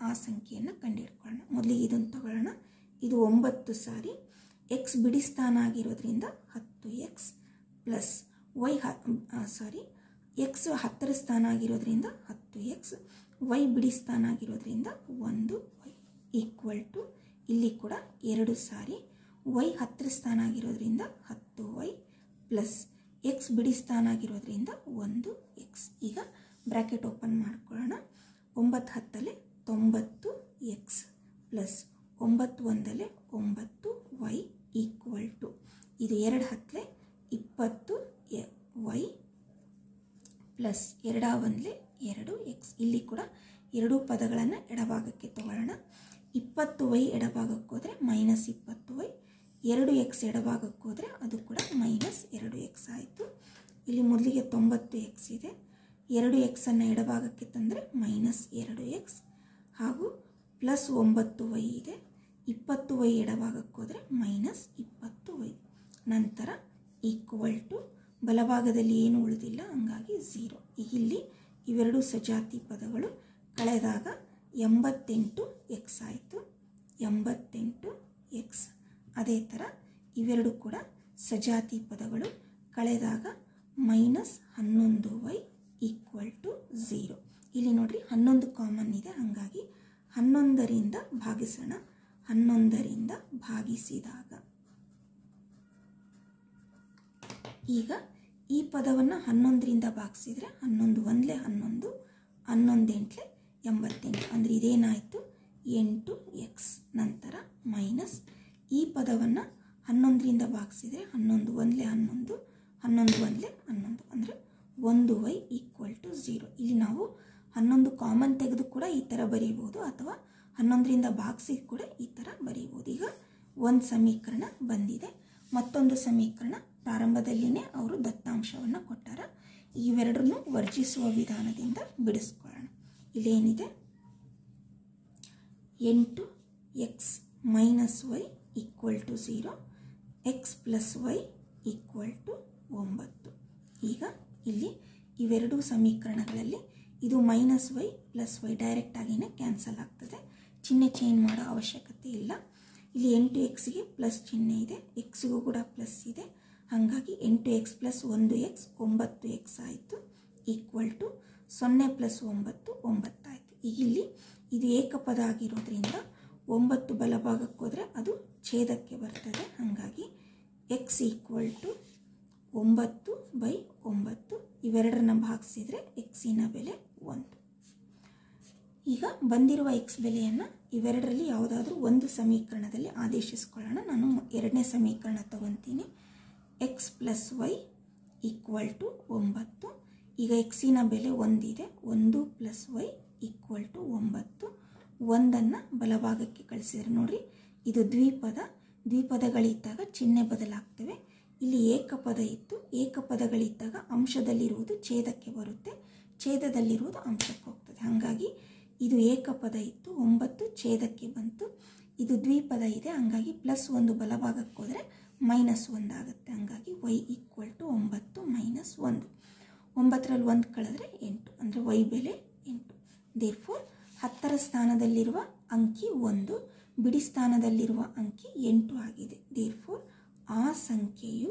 ಆ ಸಂಖ್ಯೆಯನ್ನು ಕಂಡುಹಿಡ್ಕೊಳ್ಳೋಣ ಮೊದಲಿಗೆ ಇದನ್ನು ತಗೊಳ್ಳೋಣ ಇದು ಒಂಬತ್ತು ಸಾರಿ ಎಕ್ಸ್ ಬಿಡಿ ಸ್ಥಾನ ಆಗಿರೋದ್ರಿಂದ ಹತ್ತು ಎಕ್ಸ್ ಪ್ಲಸ್ ವೈ ಹ ಸಾರಿ ಎಕ್ಸ್ ಹತ್ತರ ಸ್ಥಾನ ಆಗಿರೋದ್ರಿಂದ ಹತ್ತು ಎಕ್ಸ್ ವೈ ಬಿಡಿ ಸ್ಥಾನ ಆಗಿರೋದ್ರಿಂದ ಒಂದು ವೈ ಈಕ್ವಲ್ ಟು ಇಲ್ಲಿ ಕೂಡ ಎರಡು ಸಾರಿ ವೈ ಹತ್ತರ ಸ್ಥಾನ ಆಗಿರೋದ್ರಿಂದ ಹತ್ತು ವೈ ಪ್ಲಸ್ ಎಕ್ಸ್ ಬಿಡಿ ಸ್ಥಾನ ಆಗಿರೋದ್ರಿಂದ ಒಂದು ಎಕ್ಸ್ ಈಗ ಬ್ರ್ಯಾಕೆಟ್ ಓಪನ್ ಮಾಡ್ಕೊಳ್ಳೋಣ ಒಂಬತ್ತು ಹತ್ತಲೆ ತೊಂಬತ್ತು ಎಕ್ಸ್ ಪ್ಲಸ್ ಒಂಬತ್ತು ಒಂದಲೆ ಒಂಬತ್ತು ವೈ ಈಕ್ವಲ್ ಟು ಇದು ಎರಡು ಹತ್ತಲೆ ಇಪ್ಪತ್ತು ಎ ವೈ ಪ್ಲಸ್ ಎರಡ ಒಂದಲೆ ಎರಡು ಎಕ್ಸ್ ಇಲ್ಲಿ ಕೂಡ ಎರಡೂ ಪದಗಳನ್ನು ಎಡಭಾಗಕ್ಕೆ ತಗೊಳ್ಳೋಣ ಇಪ್ಪತ್ತು ವೈ ಎಡಭಾಗಕ್ಕೆ ಹೋದರೆ ಮೈನಸ್ ಇಪ್ಪತ್ತು ವೈ ಎರಡು ಎಕ್ಸ್ ಎಡಭಾಗಕ್ಕೆ ಹೋದರೆ ಅದು ಕೂಡ ಮೈನಸ್ ಎರಡು ಎಕ್ಸ್ ಆಯಿತು ಇಲ್ಲಿ ಮೊದಲಿಗೆ ತೊಂಬತ್ತು ಎಕ್ಸ್ ಇದೆ ಎರಡು ಎಕ್ಸನ್ನು ಎಡಭಾಗಕ್ಕೆ ತಂದರೆ ಮೈನಸ್ ಎರಡು ಎಕ್ಸ್ ಹಾಗೂ ಪ್ಲಸ್ ಒಂಬತ್ತು ವೈ ಇದೆ ಇಪ್ಪತ್ತು ವೈ ಎಡಭಾಗಕ್ಕೆ ಹೋದರೆ ಮೈನಸ್ ಇಪ್ಪತ್ತು ವೈ ನಂತರ ಈಕ್ವಲ್ ಟು ಬಲಭಾಗದಲ್ಲಿ ಏನು ಉಳಿದಿಲ್ಲ ಹಂಗಾಗಿ ಝೀರೋ ಈಗ ಇಲ್ಲಿ ಇವೆರಡು ಸಜಾತಿ ಪದಗಳು ಕಳೆದಾಗ ಎಂಬತ್ತೆಂಟು ಎಕ್ಸ್ ಆಯಿತು ಎಂಬತ್ತೆಂಟು ಎಕ್ಸ್ ಅದೇ ಥರ ಇವೆರಡು ಕೂಡ ಸಜಾತಿ ಪದಗಳು ಕಳೆದಾಗ ಮೈನಸ್ ಹನ್ನೊಂದು ವೈ ಈಕ್ವಲ್ ಟು ಝೀರೋ ಇಲ್ಲಿ ನೋಡ್ರಿ ಹನ್ನೊಂದು ಕಾಮನ್ ಇದೆ ಹಾಗಾಗಿ ಹನ್ನೊಂದರಿಂದ ಭಾಗಿಸೋಣ ಹನ್ನೊಂದರಿಂದ ಭಾಗಿಸಿದಾಗ ಈಗ ಈ ಪದವನ್ನು ಹನ್ನೊಂದರಿಂದ ಭಾಗಿಸಿದರೆ ಹನ್ನೊಂದು ಒಂದಲೇ ಹನ್ನೊಂದು ಹನ್ನೊಂದು ಎಂಟ್ಲೆ ಎಂಬತ್ತೆಂಟು ಅಂದರೆ ಇದೇನಾಯಿತು ಎಂಟು ಎಕ್ಸ್ ನಂತರ ಮೈನಸ್ ಈ ಪದವನ್ನು ಹನ್ನೊಂದರಿಂದ ಭಾಗಿಸಿದರೆ ಹನ್ನೊಂದು ಒಂದಲೇ ಹನ್ನೊಂದು ಹನ್ನೊಂದು ಒಂದಲೇ ಹನ್ನೊಂದು ಅಂದರೆ ಒಂದು ವೈ ಈಕ್ವಲ್ ಟು ಝೀರೋ ಇಲ್ಲಿ ನಾವು ಹನ್ನೊಂದು ಕಾಮನ್ ತೆಗೆದು ಕೂಡ ಈ ಥರ ಬರೀಬೋದು ಅಥವಾ ಹನ್ನೊಂದರಿಂದ ಭಾಗಿಸಿ ಕೂಡ ಈ ಥರ ಬರೀಬೋದು ಈಗ ಒಂದು ಸಮೀಕರಣ ಬಂದಿದೆ ಮತ್ತೊಂದು ಸಮೀಕರಣ ಪ್ರಾರಂಭದಲ್ಲಿನೇ ಅವರು ದತ್ತಾಂಶವನ್ನು ಕೊಟ್ಟಾರ ಇವೆರಡನ್ನು ವರ್ಜಿಸುವ ವಿಧಾನದಿಂದ ಬಿಡಿಸ್ಕೊಳ್ಳೋಣ ಇಲ್ಲೇನಿದೆ ಎಂಟು X minus Y equal to zero X plus Y equal to ಒಂಬತ್ತು ಈಗ ಇಲ್ಲಿ ಇವೆರಡೂ ಸಮೀಕರಣಗಳಲ್ಲಿ ಇದು ಮೈನಸ್ ವೈ ಪ್ಲಸ್ ವೈ ಡೈರೆಕ್ಟಾಗಿಯೇ ಕ್ಯಾನ್ಸಲ್ ಆಗ್ತದೆ ಚಿಹ್ನೆ ಚೇಂಜ್ ಮಾಡೋ ಅವಶ್ಯಕತೆ ಇಲ್ಲ ಇಲ್ಲಿ ಎಂಟು ಎಕ್ಸ್ಗೆ ಪ್ಲಸ್ ಚಿಹ್ನೆ ಇದೆ ಎಕ್ಸ್ಗೂ ಕೂಡ ಪ್ಲಸ್ ಇದೆ ಹಾಗಾಗಿ ಎಂಟು ಎಕ್ಸ್ ಪ್ಲಸ್ ಒಂದು ಎಕ್ಸ್ ಒಂಬತ್ತು ಎಕ್ಸ್ ಆಯಿತು ಈಕ್ವಲ್ ಟು ಸೊನ್ನೆ ಪ್ಲಸ್ ಒಂಬತ್ತು ಒಂಬತ್ತಾಯಿತು ಈಗ ಇಲ್ಲಿ ಇದು ಏಕಪದ ಆಗಿರೋದ್ರಿಂದ ಒಂಬತ್ತು ಬಲಭಾಗಕ್ಕೆ ಹೋದರೆ ಅದು ಛೇದಕ್ಕೆ ಬರ್ತದೆ ಹಾಗಾಗಿ ಎಕ್ಸ್ ಈಕ್ವಲ್ ಟು ಒಂಬತ್ತು ಬೈ ಒಂಬತ್ತು ಇವೆರಡರನ್ನ ಭಾಗಿಸಿದರೆ ಎಕ್ಸಿನ ಬೆಲೆ ಒಂದು ಈಗ ಬಂದಿರುವ ಎಕ್ಸ್ ಬೆಲೆಯನ್ನು ಇವೆರಡರಲ್ಲಿ ಯಾವುದಾದ್ರೂ ಒಂದು ಸಮೀಕರಣದಲ್ಲಿ ಆದೇಶಿಸ್ಕೊಳ್ಳೋಣ ನಾನು ಎರಡನೇ ಸಮೀಕರಣ ತಗೊತೀನಿ X plus Y equal to ಒಂಬತ್ತು ಈಗ ಎಕ್ಸಿನ ಬೆಲೆ ಒಂದಿದೆ ಒಂದು ಪ್ಲಸ್ ವೈ ಈಕ್ವಲ್ ಟು ಒಂಬತ್ತು ಒಂದನ್ನು ಬಲಭಾಗಕ್ಕೆ ಕಳಿಸಿದ್ರೆ ನೋಡಿರಿ ಇದು ದ್ವಿಪದ ದ್ವಿಪದಗಳಿದ್ದಾಗ ಚಿಹ್ನೆ ಬದಲಾಗ್ತವೆ ಇಲ್ಲಿ ಏಕಪದ ಇತ್ತು ಏಕಪದಗಳಿದ್ದಾಗ ಅಂಶದಲ್ಲಿರುವುದು ಛೇದಕ್ಕೆ ಬರುತ್ತೆ ಛೇದದಲ್ಲಿರುವುದು ಅಂಶಕ್ಕೆ ಹೋಗ್ತದೆ ಹಾಗಾಗಿ ಇದು ಏಕಪದ ಇತ್ತು ಒಂಬತ್ತು ಛೇದಕ್ಕೆ ಬಂತು ಇದು ದ್ವಿಪದ ಇದೆ ಹಾಗಾಗಿ ಪ್ಲಸ್ ಒಂದು ಬಲಭಾಗಕ್ಕೆ ಹೋದರೆ ಮೈನಸ್ ಒಂದಾಗುತ್ತೆ ಹಾಗಾಗಿ ವೈ ಈಕ್ವಲ್ ಟು ಒಂಬತ್ತು ಮೈನಸ್ ಒಂದು ಒಂಬತ್ತರಲ್ಲಿ ಒಂದು ಕಳೆದ್ರೆ ಎಂಟು ಅಂದರೆ ವೈ ಬೆಲೆ ಎಂಟು ದೇರ್ ಫೋರ್ ಹತ್ತರ ಸ್ಥಾನದಲ್ಲಿರುವ ಅಂಕಿ ಒಂದು ಬಿಡಿ ಸ್ಥಾನದಲ್ಲಿರುವ ಅಂಕಿ ಎಂಟು ಆಗಿದೆ ದೇರ್ ಫೋರ್ ಆ ಸಂಖ್ಯೆಯು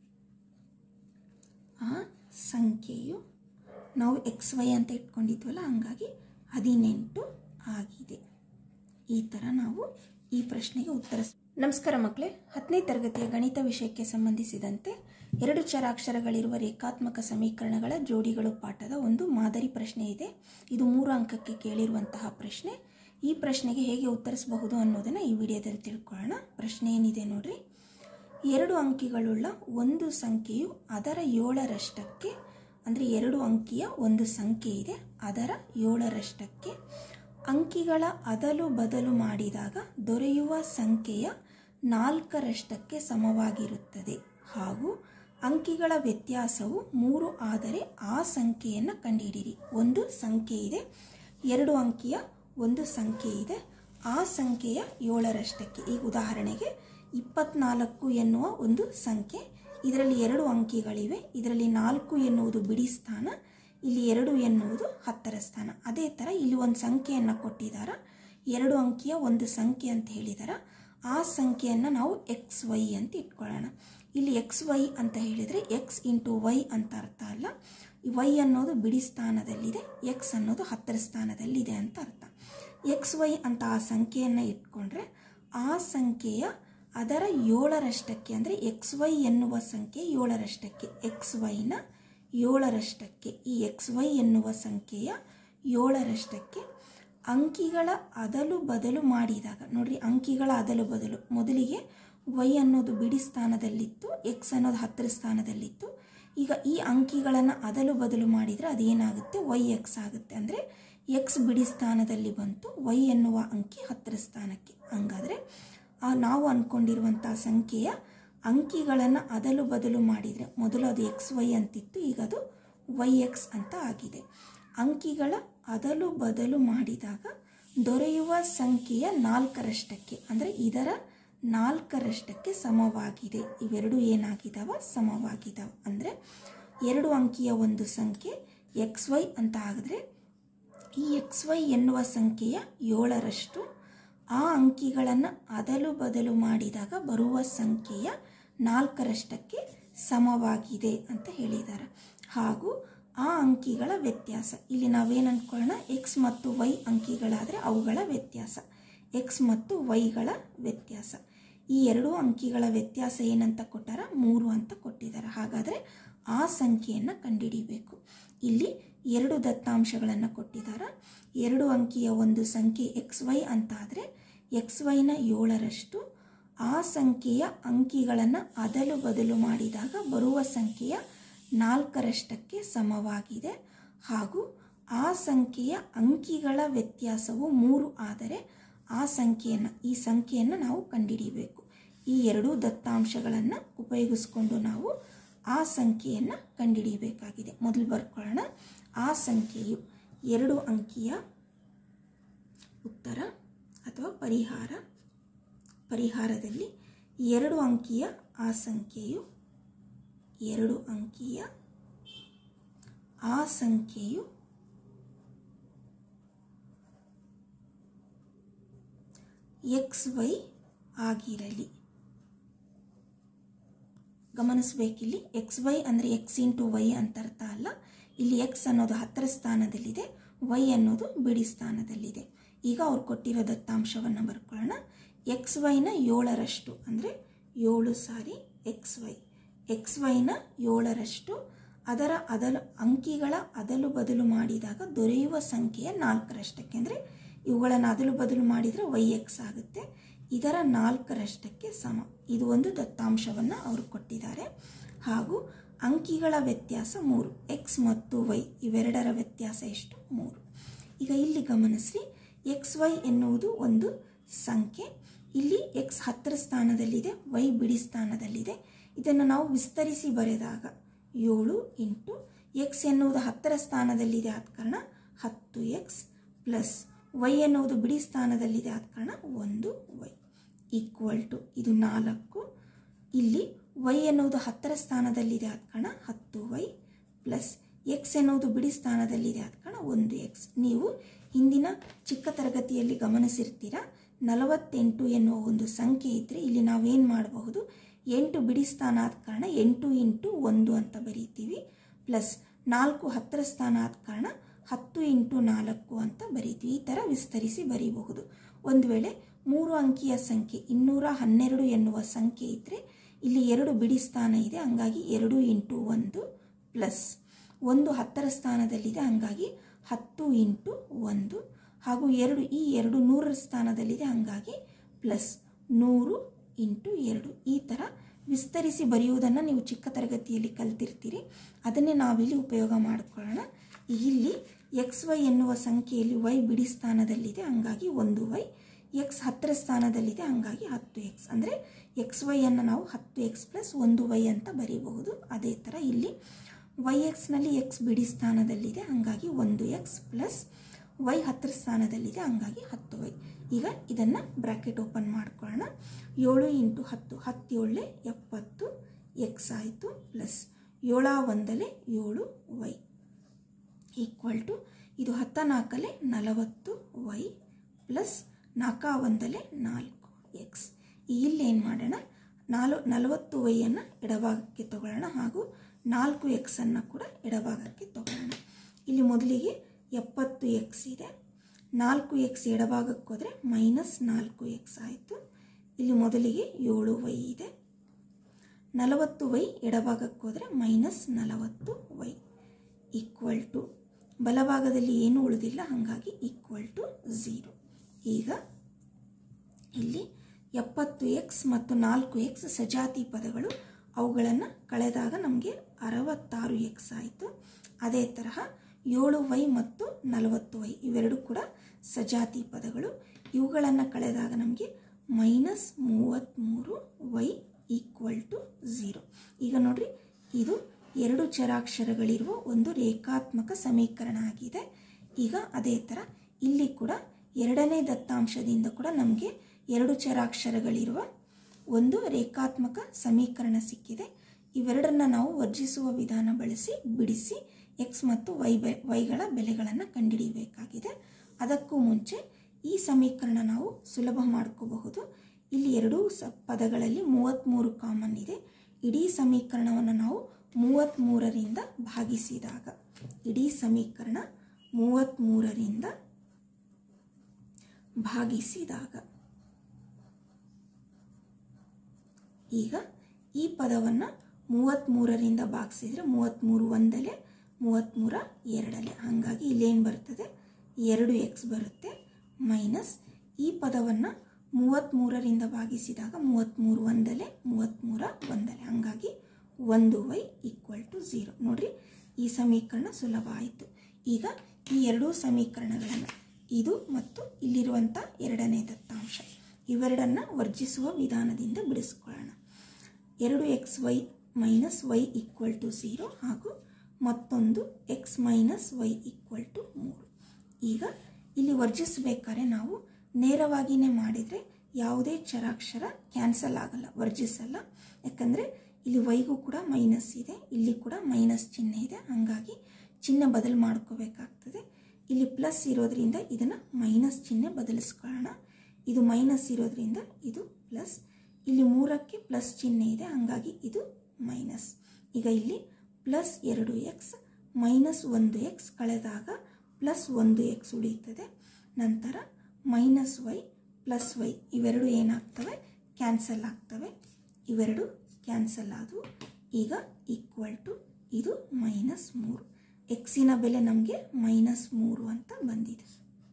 ಆ ಸಂಖ್ಯೆಯು ನಾವು ಎಕ್ಸ್ ವೈ ಅಂತ ಇಟ್ಕೊಂಡಿದ್ವಲ್ಲ ಹಂಗಾಗಿ ಹದಿನೆಂಟು ಆಗಿದೆ ಈ ಥರ ನಾವು ಈ ಪ್ರಶ್ನೆಗೆ ಉತ್ತರ ನಮಸ್ಕಾರ ಮಕ್ಕಳೇ ಹತ್ತನೇ ತರಗತಿಯ ಗಣಿತ ವಿಷಯಕ್ಕೆ ಸಂಬಂಧಿಸಿದಂತೆ ಎರಡು ಚರಾಕ್ಷರಗಳಿರುವ ರೇಖಾತ್ಮಕ ಸಮೀಕರಣಗಳ ಜೋಡಿಗಳು ಪಾಠದ ಒಂದು ಮಾದರಿ ಪ್ರಶ್ನೆ ಇದೆ ಇದು ಮೂರು ಅಂಕಕ್ಕೆ ಕೇಳಿರುವಂತಹ ಪ್ರಶ್ನೆ ಈ ಪ್ರಶ್ನೆಗೆ ಹೇಗೆ ಉತ್ತರಿಸಬಹುದು ಅನ್ನೋದನ್ನು ಈ ವಿಡಿಯೋದಲ್ಲಿ ತಿಳ್ಕೊಳ್ಳೋಣ ಪ್ರಶ್ನೆ ಏನಿದೆ ನೋಡ್ರಿ ಎರಡು ಅಂಕಿಗಳುಳ್ಳ ಒಂದು ಸಂಖ್ಯೆಯು ಅದರ ಏಳರಷ್ಟಕ್ಕೆ ಅಂದರೆ ಎರಡು ಅಂಕಿಯ ಒಂದು ಸಂಖ್ಯೆ ಇದೆ ಅದರ ಏಳರಷ್ಟಕ್ಕೆ ಅಂಕಿಗಳ ಅದಲು ಬದಲು ಮಾಡಿದಾಗ ದೊರೆಯುವ ಸಂಖ್ಯೆಯ ನಾಲ್ಕರಷ್ಟಕ್ಕೆ ಸಮವಾಗಿರುತ್ತದೆ ಹಾಗೂ ಅಂಕಿಗಳ ವ್ಯತ್ಯಾಸವು ಮೂರು ಆದರೆ ಆ ಸಂಖ್ಯೆಯನ್ನು ಕಂಡುಹಿಡಿಯಿರಿ ಒಂದು ಸಂಖ್ಯೆ ಇದೆ ಎರಡು ಅಂಕಿಯ ಒಂದು ಸಂಖ್ಯೆ ಇದೆ ಆ ಸಂಖ್ಯೆಯ ಏಳರಷ್ಟಕ್ಕೆ ಈಗ ಉದಾಹರಣೆಗೆ ಇಪ್ಪತ್ನಾಲ್ಕು ಎನ್ನುವ ಒಂದು ಸಂಖ್ಯೆ ಇದರಲ್ಲಿ ಎರಡು ಅಂಕಿಗಳಿವೆ ಇದರಲ್ಲಿ ನಾಲ್ಕು ಎನ್ನುವುದು ಬಿಡಿ ಸ್ಥಾನ ಇಲ್ಲಿ ಎರಡು ಎನ್ನುವುದು ಹತ್ತರ ಸ್ಥಾನ ಅದೇ ಥರ ಇಲ್ಲಿ ಒಂದು ಸಂಖ್ಯೆಯನ್ನು ಕೊಟ್ಟಿದ್ದಾರೆ ಎರಡು ಅಂಕಿಯ ಒಂದು ಸಂಖ್ಯೆ ಅಂತ ಹೇಳಿದಾರ ಆ ಸಂಖ್ಯೆಯನ್ನು ನಾವು ಎಕ್ಸ್ ವೈ ಅಂತ ಇಟ್ಕೊಳ್ಳೋಣ ಇಲ್ಲಿ ಎಕ್ಸ್ ವೈ ಅಂತ ಹೇಳಿದರೆ ಎಕ್ಸ್ ಇಂಟು ವೈ ಅಂತ ಅರ್ಥ ಅಲ್ಲ ವೈ ಅನ್ನೋದು ಬಿಡಿ ಸ್ಥಾನದಲ್ಲಿದೆ ಎಕ್ಸ್ ಅನ್ನೋದು ಹತ್ತರ ಸ್ಥಾನದಲ್ಲಿದೆ ಅಂತ ಅರ್ಥ ಎಕ್ಸ್ ವೈ ಅಂತ ಆ ಸಂಖ್ಯೆಯನ್ನು ಇಟ್ಕೊಂಡ್ರೆ ಆ ಸಂಖ್ಯೆಯ ಅದರ ಏಳರಷ್ಟಕ್ಕೆ ಅಂದರೆ ಎಕ್ಸ್ ವೈ ಎನ್ನುವ ಸಂಖ್ಯೆ ಏಳರಷ್ಟಕ್ಕೆ ಎಕ್ಸ್ ವೈನ ಏಳರಷ್ಟಕ್ಕೆ ಈ ಎಕ್ಸ್ ವೈ ಎನ್ನುವ ಸಂಖ್ಯೆಯ ಏಳರಷ್ಟಕ್ಕೆ ಅಂಕಿಗಳ ಅದಲು ಬದಲು ಮಾಡಿದಾಗ ನೋಡ್ರಿ ಅಂಕಿಗಳ ಅದಲು ಬದಲು ಮೊದಲಿಗೆ ವೈ ಅನ್ನೋದು ಬಿಡಿ ಸ್ಥಾನದಲ್ಲಿತ್ತು ಎಕ್ಸ್ ಅನ್ನೋದು ಹತ್ತರ ಸ್ಥಾನದಲ್ಲಿತ್ತು ಈಗ ಈ ಅಂಕಿಗಳನ್ನು ಅದಲು ಬದಲು ಮಾಡಿದರೆ ಅದೇನಾಗುತ್ತೆ ವೈ ಎಕ್ಸ್ ಆಗುತ್ತೆ ಅಂದರೆ ಎಕ್ಸ್ ಬಿಡಿ ಸ್ಥಾನದಲ್ಲಿ ಬಂತು ವೈ ಎನ್ನುವ ಅಂಕಿ ಹತ್ತರ ಸ್ಥಾನಕ್ಕೆ ಹಂಗಾದರೆ ಆ ನಾವು ಅಂದ್ಕೊಂಡಿರುವಂಥ ಸಂಖ್ಯೆಯ ಅಂಕಿಗಳನ್ನು ಅದಲು ಬದಲು ಮಾಡಿದರೆ ಮೊದಲು ಅದು ಎಕ್ಸ್ ವೈ ಅಂತಿತ್ತು ಈಗ ಅದು ವೈ ಎಕ್ಸ್ ಅಂತ ಆಗಿದೆ ಅಂಕಿಗಳ ಅದಲು ಬದಲು ಮಾಡಿದಾಗ ದೊರೆಯುವ ಸಂಖ್ಯೆಯ ನಾಲ್ಕರಷ್ಟಕ್ಕೆ ಅಂದರೆ ಇದರ ನಾಲ್ಕರಷ್ಟಕ್ಕೆ ಸಮವಾಗಿದೆ ಇವೆರಡು ಏನಾಗಿದ್ದಾವ ಸಮವಾಗಿದ್ದಾವ ಅಂದರೆ ಎರಡು ಅಂಕಿಯ ಒಂದು ಸಂಖ್ಯೆ ಎಕ್ಸ್ ವೈ ಅಂತ ಆಗಿದ್ರೆ ಈ ಎಕ್ಸ್ ವೈ ಎನ್ನುವ ಸಂಖ್ಯೆಯ ಏಳರಷ್ಟು ಆ ಅಂಕಿಗಳನ್ನು ಅದಲು ಬದಲು ಮಾಡಿದಾಗ ಬರುವ ಸಂಖ್ಯೆಯ ನಾಲ್ಕರಷ್ಟಕ್ಕೆ ಸಮವಾಗಿದೆ ಅಂತ ಹೇಳಿದ್ದಾರೆ ಹಾಗೂ ಆ ಅಂಕಿಗಳ ವ್ಯತ್ಯಾಸ ಇಲ್ಲಿ ನಾವೇನು ಅಂದ್ಕೊಳ್ಳೋಣ ಎಕ್ಸ್ ಮತ್ತು ವೈ ಅಂಕಿಗಳಾದರೆ ಅವುಗಳ ವ್ಯತ್ಯಾಸ ಎಕ್ಸ್ ಮತ್ತು ವೈಗಳ ವ್ಯತ್ಯಾಸ ಈ ಎರಡೂ ಅಂಕಿಗಳ ವ್ಯತ್ಯಾಸ ಏನಂತ ಕೊಟ್ಟಾರ ಮೂರು ಅಂತ ಕೊಟ್ಟಿದ್ದಾರೆ ಹಾಗಾದರೆ ಆ ಸಂಖ್ಯೆಯನ್ನು ಕಂಡುಹಿಡಿಬೇಕು ಇಲ್ಲಿ ಎರಡು ದತ್ತಾಂಶಗಳನ್ನು ಕೊಟ್ಟಿದ್ದಾರೆ ಎರಡು ಅಂಕಿಯ ಒಂದು ಸಂಖ್ಯೆ ಎಕ್ಸ್ ವೈ ಅಂತಾದರೆ ಎಕ್ಸ್ ವೈನ ಏಳರಷ್ಟು ಆ ಸಂಖ್ಯೆಯ ಅಂಕಿಗಳನ್ನು ಅದಲು ಬದಲು ಮಾಡಿದಾಗ ಬರುವ ಸಂಖ್ಯೆಯ ನಾಲ್ಕರಷ್ಟಕ್ಕೆ ಸಮವಾಗಿದೆ ಹಾಗೂ ಆ ಸಂಖ್ಯೆಯ ಅಂಕಿಗಳ ವ್ಯತ್ಯಾಸವು ಮೂರು ಆದರೆ ಆ ಸಂಖ್ಯೆಯನ್ನು ಈ ಸಂಖ್ಯೆಯನ್ನು ನಾವು ಕಂಡುಹಿಡಿಯಬೇಕು ಈ ಎರಡೂ ದತ್ತಾಂಶಗಳನ್ನು ಉಪಯೋಗಿಸ್ಕೊಂಡು ನಾವು ಆ ಸಂಖ್ಯೆಯನ್ನು ಕಂಡುಹಿಡಿಯಬೇಕಾಗಿದೆ ಮೊದಲು ಬರ್ಕೊಳ್ಳೋಣ ಆ ಸಂಖ್ಯೆಯು ಎರಡು ಅಂಕಿಯ ಉತ್ತರ ಅಥವಾ ಪರಿಹಾರ ಪರಿಹಾರದಲ್ಲಿ ಎರಡು ಅಂಕಿಯ ಆ ಸಂಖ್ಯೆಯು ಎರಡು ಅಂಕಿಯ ಆ ಸಂಖ್ಯೆಯು ಎಕ್ಸ್ ವೈ ಆಗಿರಲಿ ಗಮನಿಸಬೇಕಿಲ್ಲಿ ಎಕ್ಸ್ ವೈ ಅಂದರೆ ಎಕ್ಸ್ ಇಂಟು ವೈ ಅಂತ ಅರ್ಥ ಅಲ್ಲ ಇಲ್ಲಿ ಎಕ್ಸ್ ಅನ್ನೋದು ಹತ್ತರ ಸ್ಥಾನದಲ್ಲಿದೆ ವೈ ಅನ್ನೋದು ಬಿಡಿ ಸ್ಥಾನದಲ್ಲಿದೆ ಈಗ ಅವ್ರು ಕೊಟ್ಟಿರೋ ದತ್ತಾಂಶವನ್ನು ಬರ್ಕೊಳ್ಳೋಣ ಎಕ್ಸ್ ವೈನ ಏಳರಷ್ಟು ಅಂದರೆ ಏಳು ಸಾರಿ ಎಕ್ಸ್ ವೈ ಎಕ್ಸ್ ವೈನ ಏಳರಷ್ಟು ಅದರ ಅದಲು ಅಂಕಿಗಳ ಅದಲು ಬದಲು ಮಾಡಿದಾಗ ದೊರೆಯುವ ಸಂಖ್ಯೆಯ ನಾಲ್ಕರಷ್ಟಕ್ಕೆ ಅಂದರೆ ಇವುಗಳನ್ನು ಅದಲು ಬದಲು ಮಾಡಿದರೆ ವೈ ಎಕ್ಸ್ ಆಗುತ್ತೆ ಇದರ ನಾಲ್ಕರಷ್ಟಕ್ಕೆ ಸಮ ಇದು ಒಂದು ದತ್ತಾಂಶವನ್ನು ಅವರು ಕೊಟ್ಟಿದ್ದಾರೆ ಹಾಗೂ ಅಂಕಿಗಳ ವ್ಯತ್ಯಾಸ ಮೂರು ಎಕ್ಸ್ ಮತ್ತು ವೈ ಇವೆರಡರ ವ್ಯತ್ಯಾಸ ಎಷ್ಟು ಮೂರು ಈಗ ಇಲ್ಲಿ ಗಮನಿಸಿ ಎಕ್ಸ್ ವೈ ಎನ್ನುವುದು ಒಂದು ಸಂಖ್ಯೆ ಇಲ್ಲಿ ಎಕ್ಸ್ ಹತ್ತರ ಸ್ಥಾನದಲ್ಲಿದೆ ವೈ ಬಿಡಿ ಸ್ಥಾನದಲ್ಲಿದೆ ಇದನ್ನು ನಾವು ವಿಸ್ತರಿಸಿ ಬರೆದಾಗ ಏಳು ಇಂಟು ಎಕ್ಸ್ ಎನ್ನುವುದು ಹತ್ತರ ಸ್ಥಾನದಲ್ಲಿದೆ ಆದ ಕಾರಣ ಹತ್ತು ಎಕ್ಸ್ ಪ್ಲಸ್ ವೈ ಎನ್ನುವುದು ಬಿಡಿ ಸ್ಥಾನದಲ್ಲಿದೆ ಆದ ಕಾರಣ ಒಂದು ವೈ ಈಕ್ವಲ್ ಟು ಇದು ನಾಲ್ಕು ಇಲ್ಲಿ ವೈ ಎನ್ನುವುದು ಹತ್ತರ ಸ್ಥಾನದಲ್ಲಿದೆ ಆದ ಕಾರಣ ಹತ್ತು ವೈ ಪ್ಲಸ್ ಎಕ್ಸ್ ಎನ್ನುವುದು ಬಿಡಿ ಸ್ಥಾನದಲ್ಲಿದೆ ಆದ ಕಾರಣ ಒಂದು ಎಕ್ಸ್ ನೀವು ಹಿಂದಿನ ಚಿಕ್ಕ ತರಗತಿಯಲ್ಲಿ ಗಮನಿಸಿರ್ತೀರ ನಲವತ್ತೆಂಟು ಎನ್ನುವ ಒಂದು ಸಂಖ್ಯೆ ಇದ್ದರೆ ಇಲ್ಲಿ ನಾವೇನು ಮಾಡಬಹುದು ಎಂಟು ಬಿಡಿ ಸ್ಥಾನ ಆದ ಕಾರಣ ಎಂಟು ಇಂಟು ಒಂದು ಅಂತ ಬರೀತೀವಿ ಪ್ಲಸ್ ನಾಲ್ಕು ಹತ್ತರ ಸ್ಥಾನ ಆದ ಕಾರಣ ಹತ್ತು ಇಂಟು ನಾಲ್ಕು ಅಂತ ಬರೀತೀವಿ ಈ ಥರ ವಿಸ್ತರಿಸಿ ಬರೀಬಹುದು ಒಂದು ವೇಳೆ ಮೂರು ಅಂಕಿಯ ಸಂಖ್ಯೆ ಇನ್ನೂರ ಹನ್ನೆರಡು ಎನ್ನುವ ಸಂಖ್ಯೆ ಇದ್ದರೆ ಇಲ್ಲಿ ಎರಡು ಬಿಡಿ ಸ್ಥಾನ ಇದೆ ಹಂಗಾಗಿ ಎರಡು ಇಂಟು ಒಂದು ಪ್ಲಸ್ ಒಂದು ಹತ್ತರ ಸ್ಥಾನದಲ್ಲಿದೆ ಹಂಗಾಗಿ ಹತ್ತು ಇಂಟು ಒಂದು ಹಾಗೂ ಎರಡು ಈ ಎರಡು ನೂರರ ಸ್ಥಾನದಲ್ಲಿದೆ ಹಂಗಾಗಿ ಪ್ಲಸ್ ನೂರು ಇಂಟು ಎರಡು ಈ ಥರ ವಿಸ್ತರಿಸಿ ಬರೆಯುವುದನ್ನು ನೀವು ಚಿಕ್ಕ ತರಗತಿಯಲ್ಲಿ ಕಲ್ತಿರ್ತೀರಿ ಅದನ್ನೇ ನಾವಿಲ್ಲಿ ಉಪಯೋಗ ಮಾಡಿಕೊಳ್ಳೋಣ ಇಲ್ಲಿ ಎಕ್ಸ್ ವೈ ಎನ್ನುವ ಸಂಖ್ಯೆಯಲ್ಲಿ ವೈ ಬಿಡಿ ಸ್ಥಾನದಲ್ಲಿದೆ ಹಂಗಾಗಿ ಒಂದು ವೈ ಎಕ್ಸ್ ಹತ್ತರ ಸ್ಥಾನದಲ್ಲಿದೆ ಹಂಗಾಗಿ ಹತ್ತು ಎಕ್ಸ್ ಅಂದರೆ ಎಕ್ಸ್ ವೈಯನ್ನು ನಾವು ಹತ್ತು ಎಕ್ಸ್ ಪ್ಲಸ್ ಒಂದು ವೈ ಅಂತ ಬರೀಬಹುದು ಅದೇ ಥರ ಇಲ್ಲಿ ವೈ ಎಕ್ಸ್ನಲ್ಲಿ ಎಕ್ಸ್ ಬಿಡಿ ಸ್ಥಾನದಲ್ಲಿದೆ ಹಂಗಾಗಿ ಒಂದು ಎಕ್ಸ್ ಪ್ಲಸ್ ವೈ ಹತ್ತರ ಸ್ಥಾನದಲ್ಲಿದೆ ಹಂಗಾಗಿ ಹತ್ತು ವೈ ಈಗ ಇದನ್ನು ಬ್ರ್ಯಾಕೆಟ್ ಓಪನ್ ಮಾಡ್ಕೊಳ್ಳೋಣ ಏಳು ಇಂಟು ಹತ್ತು ಹತ್ತೇಳಲೆ ಎಪ್ಪತ್ತು ಎಕ್ಸ್ ಆಯಿತು ಪ್ಲಸ್ ಏಳ ಒಂದಲೆ ಏಳು ವೈ ಈಕ್ವಲ್ ಟು ಇದು ಹತ್ತ ನಾಲ್ಕಲೆ ನಲವತ್ತು ವೈ ಪ್ಲಸ್ ನಾಲ್ಕ ಒಂದಲೆ ನಾಲ್ಕು ಎಕ್ಸ್ ಇಲ್ಲಿ ಏನು ಮಾಡೋಣ ನಾಲ್ ನಲವತ್ತು ವೈಯನ್ನು ಎಡಭಾಗಕ್ಕೆ ತಗೊಳ್ಳೋಣ ಹಾಗೂ ನಾಲ್ಕು ಎಕ್ಸನ್ನು ಕೂಡ ಎಡಭಾಗಕ್ಕೆ ತಗೊಳ್ಳೋಣ ಇಲ್ಲಿ ಮೊದಲಿಗೆ ಎಪ್ಪತ್ತು ಎಕ್ಸ್ ಇದೆ ನಾಲ್ಕು ಎಕ್ಸ್ ಎಡಭಾಗಕ್ಕೆ ಹೋದರೆ ಮೈನಸ್ ನಾಲ್ಕು ಎಕ್ಸ್ ಆಯಿತು ಇಲ್ಲಿ ಮೊದಲಿಗೆ ಏಳು ವೈ ಇದೆ ನಲವತ್ತು ವೈ ಎಡಭಾಗಕ್ಕೆ ಹೋದರೆ ಮೈನಸ್ ನಲವತ್ತು ವೈ ಈಕ್ವಲ್ ಟು ಬಲಭಾಗದಲ್ಲಿ ಏನೂ ಉಳಿದಿಲ್ಲ ಹಾಗಾಗಿ ಈಕ್ವಲ್ ಟು ಝೀರೋ ಈಗ ಇಲ್ಲಿ ಎಪ್ಪತ್ತು ಎಕ್ಸ್ ಮತ್ತು ನಾಲ್ಕು ಎಕ್ಸ್ ಸಜಾತಿ ಪದಗಳು ಅವುಗಳನ್ನು ಕಳೆದಾಗ ನಮಗೆ ಅರವತ್ತಾರು ಎಕ್ಸ್ ಆಯಿತು ಅದೇ ತರಹ ಏಳು ವೈ ಮತ್ತು ನಲವತ್ತು ವೈ ಇವೆರಡು ಕೂಡ ಸಜಾತಿ ಪದಗಳು ಇವುಗಳನ್ನು ಕಳೆದಾಗ ನಮಗೆ ಮೈನಸ್ ಮೂವತ್ತ್ಮೂರು ವೈ ಈಕ್ವಲ್ ಟು ಝೀರೋ ಈಗ ನೋಡ್ರಿ ಇದು ಎರಡು ಚರಾಕ್ಷರಗಳಿರುವ ಒಂದು ರೇಖಾತ್ಮಕ ಸಮೀಕರಣ ಆಗಿದೆ ಈಗ ಅದೇ ಥರ ಇಲ್ಲಿ ಕೂಡ ಎರಡನೇ ದತ್ತಾಂಶದಿಂದ ಕೂಡ ನಮಗೆ ಎರಡು ಚರಾಕ್ಷರಗಳಿರುವ ಒಂದು ರೇಖಾತ್ಮಕ ಸಮೀಕರಣ ಸಿಕ್ಕಿದೆ ಇವೆರಡನ್ನ ನಾವು ವರ್ಜಿಸುವ ವಿಧಾನ ಬಳಸಿ ಬಿಡಿಸಿ ಎಕ್ಸ್ ಮತ್ತು ವೈ ಬೆ ವೈಗಳ ಬೆಲೆಗಳನ್ನು ಕಂಡುಹಿಡಿಯಬೇಕಾಗಿದೆ ಅದಕ್ಕೂ ಮುಂಚೆ ಈ ಸಮೀಕರಣ ನಾವು ಸುಲಭ ಮಾಡ್ಕೋಬಹುದು ಇಲ್ಲಿ ಎರಡೂ ಸ ಪದಗಳಲ್ಲಿ ಮೂವತ್ತ್ಮೂರು ಕಾಮನ್ ಇದೆ ಇಡೀ ಸಮೀಕರಣವನ್ನು ನಾವು ಮೂವತ್ತ್ಮೂರರಿಂದ ಭಾಗಿಸಿದಾಗ ಇಡೀ ಸಮೀಕರಣ ಮೂವತ್ತ್ಮೂರರಿಂದ ಭಾಗಿಸಿದಾಗ ಈಗ ಈ ಪದವನ್ನು ಮೂವತ್ತ್ಮೂರರಿಂದ ಭಾಗಿಸಿದರೆ ಮೂವತ್ತ್ಮೂರು ಒಂದಲೆ ಮೂವತ್ತ್ಮೂರ ಎರಡಲೆ ಹಾಗಾಗಿ ಇಲ್ಲೇನು ಬರ್ತದೆ ಎರಡು ಎಕ್ಸ್ ಬರುತ್ತೆ ಮೈನಸ್ ಈ ಪದವನ್ನು ಮೂವತ್ತ್ಮೂರರಿಂದ ಭಾಗಿಸಿದಾಗ ಮೂವತ್ತ್ಮೂರು ಒಂದಲೆ ಮೂವತ್ತ್ಮೂರ ಒಂದಲೆ ಹಾಗಾಗಿ ಒಂದು ವೈ ಈಕ್ವಲ್ ಟು ಝೀರೋ ನೋಡ್ರಿ ಈ ಸಮೀಕರಣ ಸುಲಭ ಆಯಿತು ಈಗ ಈ ಎರಡೂ ಸಮೀಕರಣಗಳನ್ನು ಇದು ಮತ್ತು ಇಲ್ಲಿರುವಂಥ ಎರಡನೇ ದತ್ತಾಂಶ ಇವೆರಡನ್ನು ವರ್ಜಿಸುವ ವಿಧಾನದಿಂದ ಬಿಡಿಸ್ಕೊಳ್ಳೋಣ ಎರಡು X Y minus Y equal to zero ಹಾಗೂ ಮತ್ತೊಂದು X minus Y equal to ಮೂರು ಈಗ ಇಲ್ಲಿ ವರ್ಜಿಸಬೇಕಾದ್ರೆ ನಾವು ನೇರವಾಗಿಯೇ ಮಾಡಿದರೆ ಯಾವುದೇ ಚರಾಕ್ಷರ ಕ್ಯಾನ್ಸಲ್ ಆಗಲ್ಲ ವರ್ಜಿಸಲ್ಲ ಯಾಕಂದರೆ ಇಲ್ಲಿ ವೈಗೂ ಕೂಡ ಮೈನಸ್ ಇದೆ ಇಲ್ಲಿ ಕೂಡ ಮೈನಸ್ ಚಿಹ್ನೆ ಇದೆ ಹಾಗಾಗಿ ಚಿಹ್ನೆ ಬದಲು ಮಾಡ್ಕೋಬೇಕಾಗ್ತದೆ ಇಲ್ಲಿ ಪ್ಲಸ್ ಇರೋದ್ರಿಂದ ಇದನ್ನು ಮೈನಸ್ ಚಿಹ್ನೆ ಬದಲಿಸ್ಕೊಳ್ಳೋಣ ಇದು ಮೈನಸ್ ಇರೋದ್ರಿಂದ ಇದು ಪ್ಲಸ್ ಇಲ್ಲಿ ಮೂರಕ್ಕೆ ಪ್ಲಸ್ ಚಿಹ್ನೆ ಇದೆ ಹಾಗಾಗಿ ಇದು ಮೈನಸ್ ಈಗ ಇಲ್ಲಿ ಪ್ಲಸ್ ಎರಡು ಎಕ್ಸ್ ಮೈನಸ್ ಒಂದು ಎಕ್ಸ್ ಕಳೆದಾಗ ಪ್ಲಸ್ ಒಂದು ಎಕ್ಸ್ ಉಳಿಯುತ್ತದೆ ನಂತರ ಮೈನಸ್ ವೈ ಪ್ಲಸ್ ವೈ ಇವೆರಡು ಏನಾಗ್ತವೆ ಕ್ಯಾನ್ಸಲ್ ಆಗ್ತವೆ ಇವೆರಡು ಕ್ಯಾನ್ಸಲ್ ಆದವು ಈಗ ಈಕ್ವಲ್ ಟು ಇದು ಮೈನಸ್ ಮೂರು ಎಕ್ಸಿನ ಬೆಲೆ ನಮಗೆ ಮೈನಸ್ ಮೂರು ಅಂತ ಬಂದಿದೆ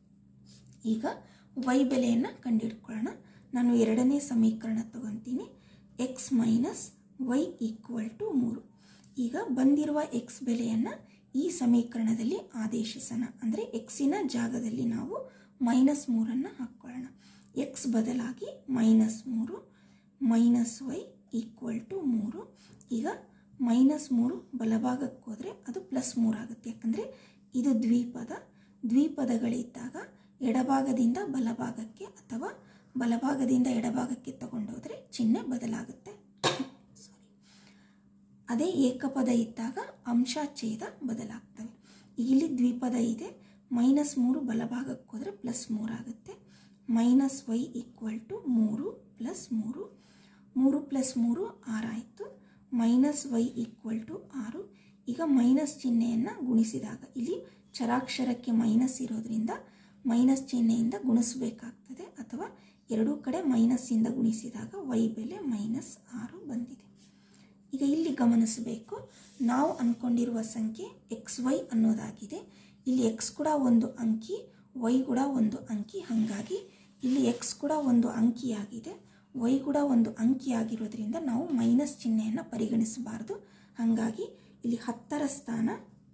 ಈಗ ವೈ ಬೆಲೆಯನ್ನು ಕಂಡುಹಿಡ್ಕೊಳ್ಳೋಣ ನಾನು ಎರಡನೇ ಸಮೀಕರಣ ತಗೊತೀನಿ X minus Y equal to ಮೂರು ಈಗ ಬಂದಿರುವ ಎಕ್ಸ್ ಬೆಲೆಯನ್ನು ಈ ಸಮೀಕರಣದಲ್ಲಿ ಆದೇಶಿಸೋಣ ಅಂದರೆ ಎಕ್ಸಿನ ಜಾಗದಲ್ಲಿ ನಾವು ಮೈನಸ್ ಮೂರನ್ನು ಹಾಕ್ಕೊಳ್ಳೋಣ ಎಕ್ಸ್ ಬದಲಾಗಿ ಮೈನಸ್ ಮೂರು ಮೈನಸ್ ವೈ ಈಕ್ವಲ್ ಟು ಮೂರು ಈಗ ಮೈನಸ್ ಮೂರು ಬಲಭಾಗಕ್ಕೆ ಹೋದರೆ ಅದು ಪ್ಲಸ್ ಮೂರಾಗುತ್ತೆ ಯಾಕಂದರೆ ಇದು ದ್ವಿಪದ ದ್ವಿಪದಗಳಿದ್ದಾಗ ಎಡಭಾಗದಿಂದ ಬಲಭಾಗಕ್ಕೆ ಅಥವಾ ಬಲಭಾಗದಿಂದ ಎಡಭಾಗಕ್ಕೆ ತಗೊಂಡೋದ್ರೆ ಚಿಹ್ನೆ ಬದಲಾಗುತ್ತೆ ಸಾರಿ ಅದೇ ಏಕಪದ ಇದ್ದಾಗ ಅಂಶ ಛೇದ ಬದಲಾಗ್ತವೆ ಇಲ್ಲಿ ದ್ವಿಪದ ಇದೆ ಮೈನಸ್ ಮೂರು ಬಲಭಾಗಕ್ಕೆ ಹೋದರೆ ಪ್ಲಸ್ ಮೂರಾಗುತ್ತೆ ಮೈನಸ್ ವೈ ಈಕ್ವಲ್ ಟು ಮೂರು ಪ್ಲಸ್ ಮೂರು ಮೂರು ಪ್ಲಸ್ ಮೂರು ಆರಾಯಿತು ಮೈನಸ್ ವೈ ಈಕ್ವಲ್ ಟು ಆರು ಈಗ ಮೈನಸ್ ಚಿಹ್ನೆಯನ್ನು ಗುಣಿಸಿದಾಗ ಇಲ್ಲಿ ಚರಾಕ್ಷರಕ್ಕೆ ಮೈನಸ್ ಇರೋದ್ರಿಂದ ಮೈನಸ್ ಚಿಹ್ನೆಯಿಂದ ಗುಣಿಸಬೇಕಾಗ್ತದೆ ಅಥವಾ ಎರಡೂ ಕಡೆ ಮೈನಸ್ಸಿಂದ ಗುಣಿಸಿದಾಗ ವೈ ಬೆಲೆ ಮೈನಸ್ ಆರು ಬಂದಿದೆ ಈಗ ಇಲ್ಲಿ ಗಮನಿಸಬೇಕು ನಾವು ಅಂದ್ಕೊಂಡಿರುವ ಸಂಖ್ಯೆ ಎಕ್ಸ್ ವೈ ಅನ್ನೋದಾಗಿದೆ ಇಲ್ಲಿ ಎಕ್ಸ್ ಕೂಡ ಒಂದು ಅಂಕಿ ವೈ ಕೂಡ ಒಂದು ಅಂಕಿ ಹಾಗಾಗಿ ಇಲ್ಲಿ ಎಕ್ಸ್ ಕೂಡ ಒಂದು ಅಂಕಿಯಾಗಿದೆ ವೈ ಕೂಡ ಒಂದು ಅಂಕಿ ಆಗಿರೋದ್ರಿಂದ ನಾವು ಮೈನಸ್ ಚಿಹ್ನೆಯನ್ನು ಪರಿಗಣಿಸಬಾರ್ದು ಹಾಗಾಗಿ ಇಲ್ಲಿ ಹತ್ತರ ಸ್ಥಾನ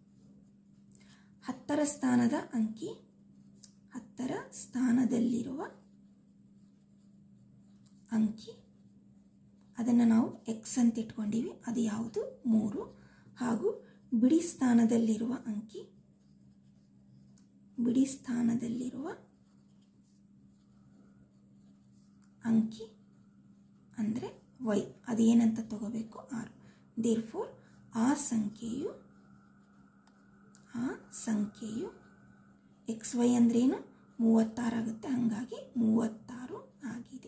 ಹತ್ತರ ಸ್ಥಾನದ ಅಂಕಿ ಹತ್ತರ ಸ್ಥಾನದಲ್ಲಿರುವ ಅಂಕಿ ಅದನ್ನು ನಾವು ಎಕ್ಸ್ ಅಂತ ಇಟ್ಕೊಂಡಿವಿ ಅದು ಯಾವುದು ಮೂರು ಹಾಗೂ ಬಿಡಿ ಸ್ಥಾನದಲ್ಲಿರುವ ಅಂಕಿ ಬಿಡಿ ಸ್ಥಾನದಲ್ಲಿರುವ ಅಂಕಿ ಅಂದರೆ ವೈ ಅದೇನಂತ ತಗೋಬೇಕು ಆರು ದೇರ್ ಫೋರ್ ಆ ಸಂಖ್ಯೆಯು ಆ ಸಂಖ್ಯೆಯು ಎಕ್ಸ್ ವೈ ಅಂದ್ರೇನು ಮೂವತ್ತಾರು ಆಗುತ್ತೆ ಹಾಗಾಗಿ ಮೂವತ್ತಾರು ಆಗಿದೆ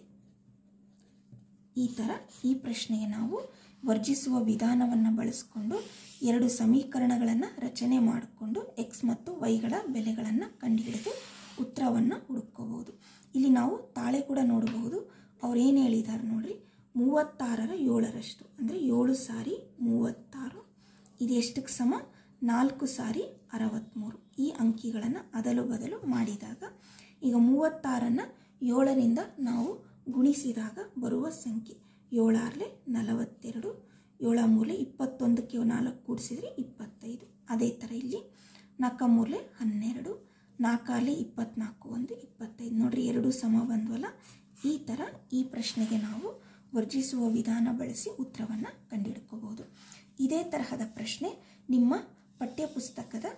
ಈ ಥರ ಈ ಪ್ರಶ್ನೆಗೆ ನಾವು ವರ್ಜಿಸುವ ವಿಧಾನವನ್ನು ಬಳಸಿಕೊಂಡು ಎರಡು ಸಮೀಕರಣಗಳನ್ನು ರಚನೆ ಮಾಡಿಕೊಂಡು ಎಕ್ಸ್ ಮತ್ತು ವೈಗಳ ಬೆಲೆಗಳನ್ನು ಕಂಡುಹಿಡಿದು ಉತ್ತರವನ್ನು ಹುಡುಕೋಬಹುದು ಇಲ್ಲಿ ನಾವು ತಾಳೆ ಕೂಡ ನೋಡಬಹುದು ಅವ್ರು ಏನು ಹೇಳಿದ್ದಾರೆ ನೋಡ್ರಿ ಮೂವತ್ತಾರರ ಏಳರಷ್ಟು ಅಂದರೆ ಏಳು ಸಾರಿ ಮೂವತ್ತಾರು ಇದು ಎಷ್ಟಕ್ಕೆ ಸಮ ನಾಲ್ಕು ಸಾರಿ ಅರವತ್ತ್ಮೂರು ಈ ಅಂಕಿಗಳನ್ನು ಅದಲು ಬದಲು ಮಾಡಿದಾಗ ಈಗ ಮೂವತ್ತಾರನ್ನು ಏಳರಿಂದ ನಾವು ಗುಣಿಸಿದಾಗ ಬರುವ ಸಂಖ್ಯೆ ಏಳಾರಲೆ ನಲವತ್ತೆರಡು ಏಳ ಮೂರಲೆ ಇಪ್ಪತ್ತೊಂದಕ್ಕೆ ನಾಲ್ಕು ಕೂಡಿಸಿದ್ರೆ ಇಪ್ಪತ್ತೈದು ಅದೇ ಥರ ಇಲ್ಲಿ ನಾಲ್ಕ ಮೂರಲೆ ಹನ್ನೆರಡು ನಾಲ್ಕಾಲೆ ಇಪ್ಪತ್ನಾಲ್ಕು ಒಂದು ಇಪ್ಪತ್ತೈದು ನೋಡ್ರಿ ಎರಡು ಸಮ ಬಂದ್ವಲ್ಲ ಈ ಥರ ಈ ಪ್ರಶ್ನೆಗೆ ನಾವು ವರ್ಜಿಸುವ ವಿಧಾನ ಬಳಸಿ ಉತ್ತರವನ್ನು ಕಂಡುಹಿಡ್ಕೋಬೋದು ಇದೇ ತರಹದ ಪ್ರಶ್ನೆ ನಿಮ್ಮ ಪಠ್ಯಪುಸ್ತಕದ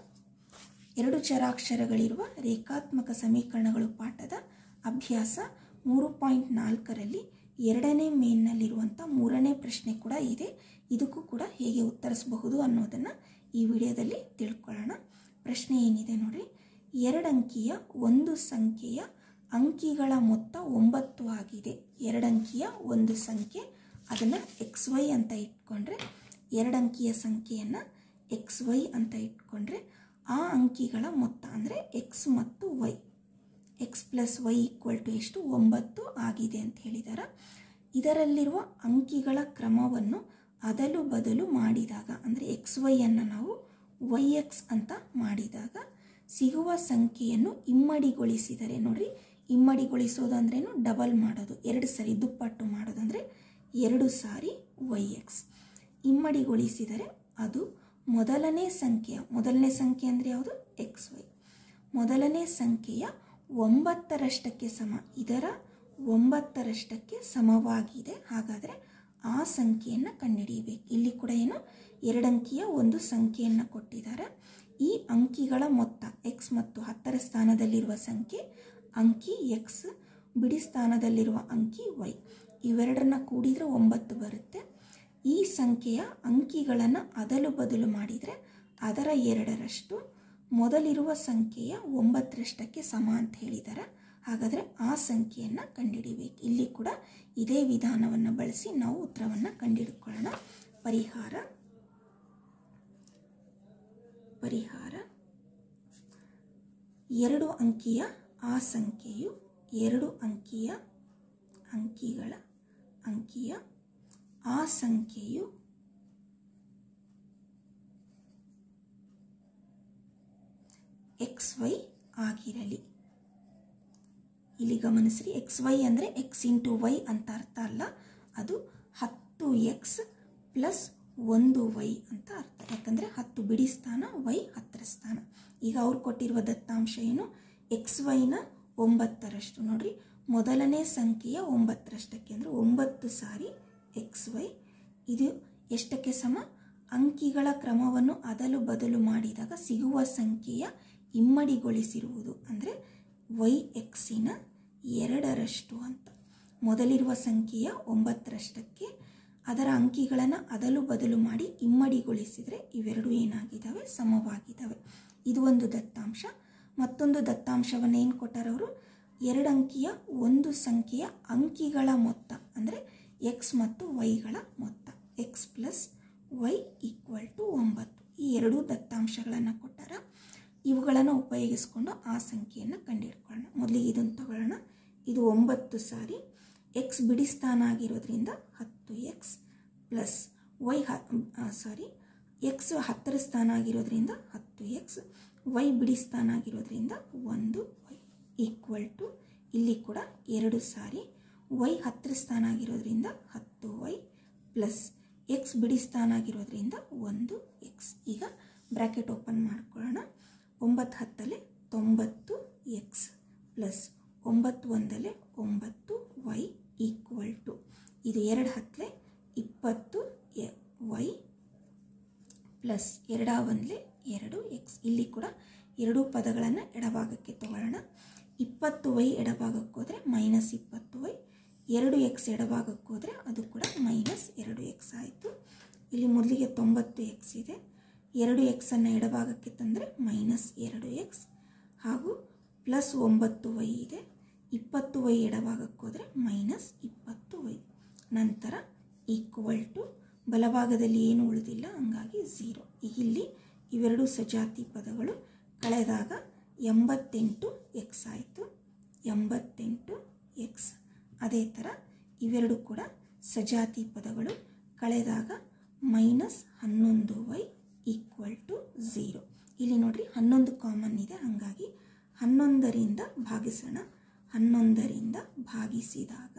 ಎರಡು ಚರಾಕ್ಷರಗಳಿರುವ ರೇಖಾತ್ಮಕ ಸಮೀಕರಣಗಳು ಪಾಠದ ಅಭ್ಯಾಸ ಮೂರು ಪಾಯಿಂಟ್ ನಾಲ್ಕರಲ್ಲಿ ಎರಡನೇ ಮೇನ್ನಲ್ಲಿರುವಂಥ ಮೂರನೇ ಪ್ರಶ್ನೆ ಕೂಡ ಇದೆ ಇದಕ್ಕೂ ಕೂಡ ಹೇಗೆ ಉತ್ತರಿಸಬಹುದು ಅನ್ನೋದನ್ನು ಈ ವಿಡಿಯೋದಲ್ಲಿ ತಿಳ್ಕೊಳ್ಳೋಣ ಪ್ರಶ್ನೆ ಏನಿದೆ ನೋಡ್ರಿ ಎರಡಂಕಿಯ ಒಂದು ಸಂಖ್ಯೆಯ ಅಂಕಿಗಳ ಮೊತ್ತ ಒಂಬತ್ತು ಆಗಿದೆ ಎರಡಂಕಿಯ ಒಂದು ಸಂಖ್ಯೆ ಅದನ್ನು ಎಕ್ಸ್ ವೈ ಅಂತ ಇಟ್ಕೊಂಡ್ರೆ ಎರಡಂಕಿಯ ಸಂಖ್ಯೆಯನ್ನು ಎಕ್ಸ್ ವೈ ಅಂತ ಇಟ್ಕೊಂಡ್ರೆ ಆ ಅಂಕಿಗಳ ಮೊತ್ತ ಅಂದರೆ ಎಕ್ಸ್ ಮತ್ತು Y X plus Y equal to ಎಷ್ಟು ಒಂಬತ್ತು ಆಗಿದೆ ಅಂತ ಹೇಳಿದಾರ ಇದರಲ್ಲಿರುವ ಅಂಕಿಗಳ ಕ್ರಮವನ್ನು ಅದಲು ಬದಲು ಮಾಡಿದಾಗ ಅಂದರೆ ಎಕ್ಸ್ ವೈಯನ್ನು ನಾವು ವೈ ಎಕ್ಸ್ ಅಂತ ಮಾಡಿದಾಗ ಸಿಗುವ ಸಂಖ್ಯೆಯನ್ನು ಇಮ್ಮಡಿಗೊಳಿಸಿದರೆ ನೋಡ್ರಿ ಇಮ್ಮಡಿಗೊಳಿಸೋದು ಅಂದ್ರೇನು ಡಬಲ್ ಮಾಡೋದು ಎರಡು ಸರಿ ದುಪ್ಪಟ್ಟು ಮಾಡೋದು ಅಂದರೆ ಎರಡು ಸಾರಿ ವೈ ಎಕ್ಸ್ ಇಮ್ಮಡಿಗೊಳಿಸಿದರೆ ಅದು ಮೊದಲನೇ ಸಂಖ್ಯೆಯ ಮೊದಲನೇ ಸಂಖ್ಯೆ ಅಂದರೆ ಯಾವುದು ಎಕ್ಸ್ ವೈ ಮೊದಲನೇ ಸಂಖ್ಯೆಯ ಒಂಬತ್ತರಷ್ಟಕ್ಕೆ ಸಮ ಇದರ ಒಂಬತ್ತರಷ್ಟಕ್ಕೆ ಸಮವಾಗಿದೆ ಹಾಗಾದರೆ ಆ ಸಂಖ್ಯೆಯನ್ನು ಕಂಡುಹಿಡಿಯಬೇಕು ಇಲ್ಲಿ ಕೂಡ ಏನು ಎರಡಂಕಿಯ ಒಂದು ಸಂಖ್ಯೆಯನ್ನು ಕೊಟ್ಟಿದ್ದಾರೆ ಈ ಅಂಕಿಗಳ ಮೊತ್ತ ಎಕ್ಸ್ ಮತ್ತು ಹತ್ತರ ಸ್ಥಾನದಲ್ಲಿರುವ ಸಂಖ್ಯೆ ಅಂಕಿ ಎಕ್ಸ್ ಬಿಡಿ ಸ್ಥಾನದಲ್ಲಿರುವ ಅಂಕಿ ವೈ ಇವೆರಡನ್ನ ಕೂಡಿದರೆ ಒಂಬತ್ತು ಬರುತ್ತೆ ಈ ಸಂಖ್ಯೆಯ ಅಂಕಿಗಳನ್ನು ಅದಲು ಬದಲು ಮಾಡಿದರೆ ಅದರ ಎರಡರಷ್ಟು ಮೊದಲಿರುವ ಸಂಖ್ಯೆಯ ಒಂಬತ್ತರಷ್ಟಕ್ಕೆ ಸಮ ಅಂತ ಹೇಳಿದ್ದಾರೆ ಹಾಗಾದರೆ ಆ ಸಂಖ್ಯೆಯನ್ನು ಕಂಡುಹಿಡಿಬೇಕು ಇಲ್ಲಿ ಕೂಡ ಇದೇ ವಿಧಾನವನ್ನು ಬಳಸಿ ನಾವು ಉತ್ತರವನ್ನು ಕಂಡುಹಿಡ್ಕೊಳ್ಳೋಣ ಪರಿಹಾರ ಪರಿಹಾರ ಎರಡು ಅಂಕಿಯ ಆ ಸಂಖ್ಯೆಯು ಎರಡು ಅಂಕಿಯ ಅಂಕಿಗಳ ಅಂಕಿಯ ಆ ಸಂಖ್ಯೆಯು ಎಕ್ಸ್ ವೈ ಆಗಿರಲಿ ಇಲ್ಲಿ ಗಮನಿಸ್ರಿ ಎಕ್ಸ್ ವೈ ಅಂದರೆ ಎಕ್ಸ್ ಇಂಟು ವೈ ಅಂತ ಅರ್ಥ ಅಲ್ಲ ಅದು ಹತ್ತು ಎಕ್ಸ್ ಪ್ಲಸ್ ಒಂದು ವೈ ಅಂತ ಅರ್ಥ ಯಾಕಂದರೆ ಹತ್ತು ಬಿಡಿ ಸ್ಥಾನ ವೈ ಹತ್ತರ ಸ್ಥಾನ ಈಗ ಅವ್ರು ಕೊಟ್ಟಿರುವ ದತ್ತಾಂಶ ಏನು ಎಕ್ಸ್ ವೈನ ಒಂಬತ್ತರಷ್ಟು ನೋಡ್ರಿ ಮೊದಲನೇ ಸಂಖ್ಯೆಯ ಒಂಬತ್ತರಷ್ಟಕ್ಕೆ ಅಂದರೆ ಒಂಬತ್ತು ಸಾರಿ ಎಕ್ಸ್ ವೈ ಇದು ಎಷ್ಟಕ್ಕೆ ಸಮ ಅಂಕಿಗಳ ಕ್ರಮವನ್ನು ಅದಲು ಬದಲು ಮಾಡಿದಾಗ ಸಿಗುವ ಸಂಖ್ಯೆಯ ಇಮ್ಮಡಿಗೊಳಿಸಿರುವುದು ಅಂದರೆ ವೈ ಎಕ್ಸಿನ ಎರಡರಷ್ಟು ಅಂತ ಮೊದಲಿರುವ ಸಂಖ್ಯೆಯ ಒಂಬತ್ತರಷ್ಟಕ್ಕೆ ಅದರ ಅಂಕಿಗಳನ್ನು ಅದಲು ಬದಲು ಮಾಡಿ ಇಮ್ಮಡಿಗೊಳಿಸಿದರೆ ಇವೆರಡು ಏನಾಗಿದ್ದಾವೆ ಸಮವಾಗಿದ್ದಾವೆ ಇದು ಒಂದು ದತ್ತಾಂಶ ಮತ್ತೊಂದು ದತ್ತಾಂಶವನ್ನು ಏನು ಕೊಟ್ಟಾರವರು ಎರಡು ಅಂಕಿಯ ಒಂದು ಸಂಖ್ಯೆಯ ಅಂಕಿಗಳ ಮೊತ್ತ ಅಂದರೆ ಎಕ್ಸ್ ಮತ್ತು ವೈಗಳ ಮೊತ್ತ X plus Y equal to ಒಂಬತ್ತು ಈ ಎರಡೂ ದತ್ತಾಂಶಗಳನ್ನು ಕೊಟ್ಟಾರ ಇವುಗಳನ್ನು ಉಪಯೋಗಿಸ್ಕೊಂಡು ಆ ಸಂಖ್ಯೆಯನ್ನು ಕಂಡುಹಿಡ್ಕೊಳ್ಳೋಣ ಮೊದಲಿಗೆ ಇದನ್ನು ತಗೊಳ್ಳೋಣ ಇದು ಒಂಬತ್ತು ಸಾರಿ ಎಕ್ಸ್ ಬಿಡಿ ಸ್ಥಾನ ಆಗಿರೋದ್ರಿಂದ ಹತ್ತು ಎಕ್ಸ್ ಪ್ಲಸ್ ವೈ ಹ ಸಾರಿ ಎಕ್ಸ್ ಹತ್ತರ ಸ್ಥಾನ ಆಗಿರೋದ್ರಿಂದ ಹತ್ತು ಎಕ್ಸ್ ವೈ ಬಿಡಿ ಸ್ಥಾನ ಆಗಿರೋದ್ರಿಂದ ಒಂದು ವೈ ಈಕ್ವಲ್ ಟು ಇಲ್ಲಿ ಕೂಡ ಎರಡು ಸಾರಿ ವೈ ಹತ್ತರ ಸ್ಥಾನ ಆಗಿರೋದ್ರಿಂದ ಹತ್ತು ವೈ ಪ್ಲಸ್ ಎಕ್ಸ್ ಬಿಡಿ ಸ್ಥಾನ ಆಗಿರೋದ್ರಿಂದ ಒಂದು ಎಕ್ಸ್ ಈಗ ಬ್ರ್ಯಾಕೆಟ್ ಓಪನ್ ಮಾಡ್ಕೊಳ್ಳೋಣ ಒಂಬತ್ತು ಹತ್ತಲೆ ತೊಂಬತ್ತು ಎಕ್ಸ್ ಪ್ಲಸ್ ಒಂಬತ್ತು ಒಂದಲೆ ಒಂಬತ್ತು ವೈ ಈಕ್ವಲ್ ಟು ಇದು ಎರಡು ಹತ್ತಲೆ ಇಪ್ಪತ್ತು ಎ ವೈ ಪ್ಲಸ್ ಎರಡ ಒಂದಲೆ ಎರಡು ಎಕ್ಸ್ ಇಲ್ಲಿ ಕೂಡ ಎರಡೂ ಪದಗಳನ್ನು ಎಡಭಾಗಕ್ಕೆ ತಗೊಳ್ಳೋಣ ಇಪ್ಪತ್ತು ವೈ ಎಡಭಾಗಕ್ಕೆ ಹೋದರೆ ಮೈನಸ್ ಇಪ್ಪತ್ತು ವೈ ಎರಡು ಎಕ್ಸ್ ಎಡಭಾಗಕ್ಕೆ ಹೋದರೆ ಅದು ಕೂಡ ಮೈನಸ್ ಎರಡು ಎಕ್ಸ್ ಆಯಿತು ಇಲ್ಲಿ ಮೊದಲಿಗೆ ತೊಂಬತ್ತು ಎಕ್ಸ್ ಇದೆ ಎರಡು ಎಕ್ಸನ್ನು ಎಡಭಾಗಕ್ಕೆ ತಂದರೆ ಮೈನಸ್ ಎರಡು ಎಕ್ಸ್ ಹಾಗೂ ಪ್ಲಸ್ ಒಂಬತ್ತು ವೈ ಇದೆ ಇಪ್ಪತ್ತು ವೈ ಎಡಭಾಗಕ್ಕೆ ಹೋದರೆ ಮೈನಸ್ ಇಪ್ಪತ್ತು ವೈ ನಂತರ ಈಕ್ವಲ್ ಟು ಬಲಭಾಗದಲ್ಲಿ ಏನು ಉಳಿದಿಲ್ಲ ಹಂಗಾಗಿ ಝೀರೋ ಈಗ ಇಲ್ಲಿ ಇವೆರಡು ಸಜಾತಿ ಪದಗಳು ಕಳೆದಾಗ ಎಂಬತ್ತೆಂಟು ಎಕ್ಸ್ ಆಯಿತು ಎಂಬತ್ತೆಂಟು ಎಕ್ಸ್ ಅದೇ ಥರ ಇವೆರಡು ಕೂಡ ಸಜಾತಿ ಪದಗಳು ಕಳೆದಾಗ ಮೈನಸ್ ಹನ್ನೊಂದು ವೈ ಈಕ್ವಲ್ ಟು ಝೀರೋ ಇಲ್ಲಿ ನೋಡ್ರಿ ಹನ್ನೊಂದು ಕಾಮನ್ ಇದೆ ಹಾಗಾಗಿ ಹನ್ನೊಂದರಿಂದ ಭಾಗಿಸೋಣ ಹನ್ನೊಂದರಿಂದ ಭಾಗಿಸಿದಾಗ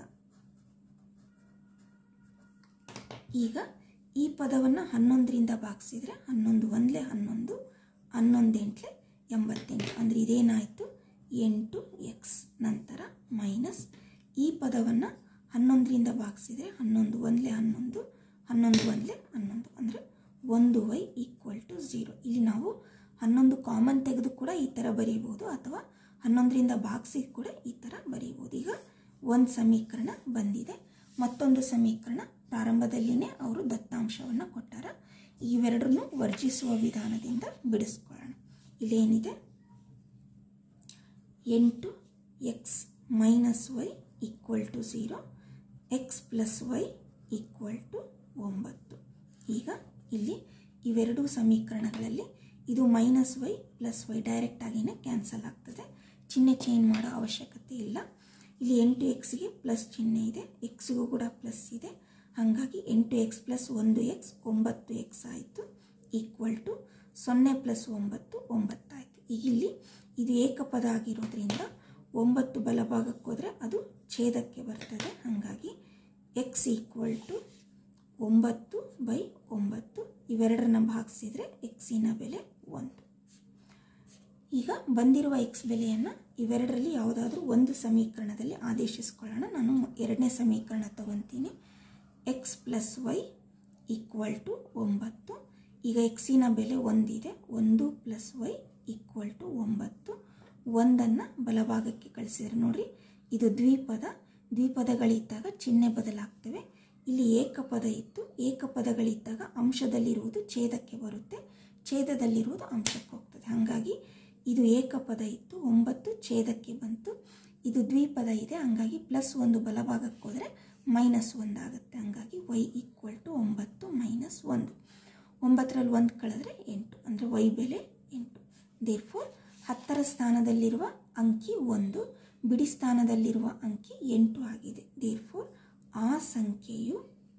ಈಗ ಈ ಪದವನ್ನು ಹನ್ನೊಂದರಿಂದ ಭಾಗಿಸಿದರೆ ಹನ್ನೊಂದು ಒಂದಲೇ ಹನ್ನೊಂದು ಹನ್ನೊಂದೆಂಟ್ಲೆ ಎಂಬತ್ತೆಂಟು ಅಂದರೆ ಇದೇನಾಯಿತು ಎಂಟು ಎಕ್ಸ್ ನಂತರ ಮೈನಸ್ ಈ ಪದವನ್ನು ಹನ್ನೊಂದರಿಂದ ಭಾಗಿಸಿದರೆ ಹನ್ನೊಂದು ಒಂದಲೇ ಹನ್ನೊಂದು ಹನ್ನೊಂದು ಒಂದಲೇ ಹನ್ನೊಂದು ಅಂದರೆ ಒಂದು ವೈ ಈಕ್ವಲ್ ಟು ಝೀರೋ ಇಲ್ಲಿ ನಾವು ಹನ್ನೊಂದು ಕಾಮನ್ ತೆಗೆದು ಕೂಡ ಈ ಥರ ಬರೀಬೋದು ಅಥವಾ ಹನ್ನೊಂದರಿಂದ ಭಾಗಿಸಿ ಕೂಡ ಈ ಥರ ಬರೀಬೋದು ಈಗ ಒಂದು ಸಮೀಕರಣ ಬಂದಿದೆ ಮತ್ತೊಂದು ಸಮೀಕರಣ ಪ್ರಾರಂಭದಲ್ಲಿನೇ ಅವರು ದತ್ತಾಂಶವನ್ನು ಕೊಟ್ಟಾರ ಇವೆರಡನ್ನು ವರ್ಜಿಸುವ ವಿಧಾನದಿಂದ ಬಿಡಿಸ್ಕೊಳ್ಳೋಣ ಇಲ್ಲೇನಿದೆ ಎಂಟು X minus Y equal to zero X plus Y equal to ಒಂಬತ್ತು ಈಗ ಇಲ್ಲಿ ಇವೆರಡೂ ಸಮೀಕರಣಗಳಲ್ಲಿ ಇದು ಮೈನಸ್ ವೈ ಪ್ಲಸ್ ವೈ ಡೈರೆಕ್ಟಾಗಿಯೇ ಕ್ಯಾನ್ಸಲ್ ಆಗ್ತದೆ ಚಿಹ್ನೆ ಚೇಂಜ್ ಮಾಡೋ ಅವಶ್ಯಕತೆ ಇಲ್ಲ ಇಲ್ಲಿ ಎಂಟು ಎಕ್ಸ್ಗೆ ಪ್ಲಸ್ ಚಿಹ್ನೆ ಇದೆ ಎಕ್ಸ್ಗೂ ಕೂಡ ಪ್ಲಸ್ ಇದೆ ಹಾಗಾಗಿ ಎಂಟು ಎಕ್ಸ್ ಪ್ಲಸ್ ಒಂದು ಎಕ್ಸ್ ಒಂಬತ್ತು ಎಕ್ಸ್ ಆಯಿತು ಈಕ್ವಲ್ ಟು ಸೊನ್ನೆ ಪ್ಲಸ್ ಒಂಬತ್ತು ಒಂಬತ್ತಾಯಿತು ಈಗ ಇಲ್ಲಿ ಇದು ಏಕಪದ ಆಗಿರೋದ್ರಿಂದ ಒಂಬತ್ತು ಬಲಭಾಗಕ್ಕೆ ಹೋದರೆ ಅದು ಛೇದಕ್ಕೆ ಬರ್ತದೆ ಹಾಗಾಗಿ ಎಕ್ಸ್ ಈಕ್ವಲ್ ಟು ಒಂಬತ್ತು ಬೈ ಒಂಬತ್ತು ಇವೆರಡರನ್ನ ಭಾಗಿಸಿದರೆ ಎಕ್ಸಿನ ಬೆಲೆ ಒಂದು ಈಗ ಬಂದಿರುವ ಎಕ್ಸ್ ಬೆಲೆಯನ್ನು ಇವೆರಡರಲ್ಲಿ ಯಾವುದಾದ್ರೂ ಒಂದು ಸಮೀಕರಣದಲ್ಲಿ ಆದೇಶಿಸ್ಕೊಳ್ಳೋಣ ನಾನು ಎರಡನೇ ಸಮೀಕರಣ ತಗೊತೀನಿ X plus Y equal to ಒಂಬತ್ತು ಈಗ ಎಕ್ಸಿನ ಬೆಲೆ ಒಂದಿದೆ ಒಂದು ಪ್ಲಸ್ ವೈ ಈಕ್ವಲ್ ಟು ಒಂಬತ್ತು ಒಂದನ್ನು ಬಲಭಾಗಕ್ಕೆ ಕಳಿಸಿದ್ರೆ ನೋಡಿರಿ ಇದು ದ್ವಿಪದ ದ್ವಿಪದಗಳಿದ್ದಾಗ ಚಿಹ್ನೆ ಬದಲಾಗ್ತವೆ ಇಲ್ಲಿ ಏಕಪದ ಇತ್ತು ಏಕಪದಗಳಿದ್ದಾಗ ಅಂಶದಲ್ಲಿರುವುದು ಛೇದಕ್ಕೆ ಬರುತ್ತೆ ಛೇದದಲ್ಲಿರುವುದು ಅಂಶಕ್ಕೆ ಹೋಗ್ತದೆ ಹಾಗಾಗಿ ಇದು ಏಕಪದ ಇತ್ತು ಒಂಬತ್ತು ಛೇದಕ್ಕೆ ಬಂತು ಇದು ದ್ವಿಪದ ಇದೆ ಹಂಗಾಗಿ ಪ್ಲಸ್ ಒಂದು ಬಲಭಾಗಕ್ಕೆ ಹೋದರೆ ಮೈನಸ್ ಒಂದು ಆಗುತ್ತೆ ಹಂಗಾಗಿ ವೈ ಈಕ್ವಲ್ ಟು ಒಂಬತ್ತು ಮೈನಸ್ ಒಂದು ಒಂಬತ್ತರಲ್ಲಿ ಒಂದು ಕಳೆದ್ರೆ ಎಂಟು ಅಂದರೆ ವೈ ಬೆಲೆ ಎಂಟು ದೇರ್ ಫೋರ್ ಹತ್ತರ ಸ್ಥಾನದಲ್ಲಿರುವ ಅಂಕಿ ಒಂದು ಬಿಡಿ ಸ್ಥಾನದಲ್ಲಿರುವ ಅಂಕಿ ಎಂಟು ಆಗಿದೆ ದೇರ್ ಫೋರ್ ಆ ಸಂಖ್ಯೆಯು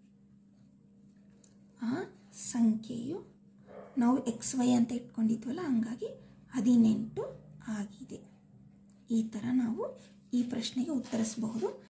ಆ ಸಂಖ್ಯೆಯು ನಾವು ಎಕ್ಸ್ ವೈ ಅಂತ ಇಟ್ಕೊಂಡಿದ್ವಲ್ಲ ಹಂಗಾಗಿ ಹದಿನೆಂಟು ಆಗಿದೆ ಈ ಥರ ನಾವು ಈ ಪ್ರಶ್ನೆಗೆ ಉತ್ತರಿಸಬಹುದು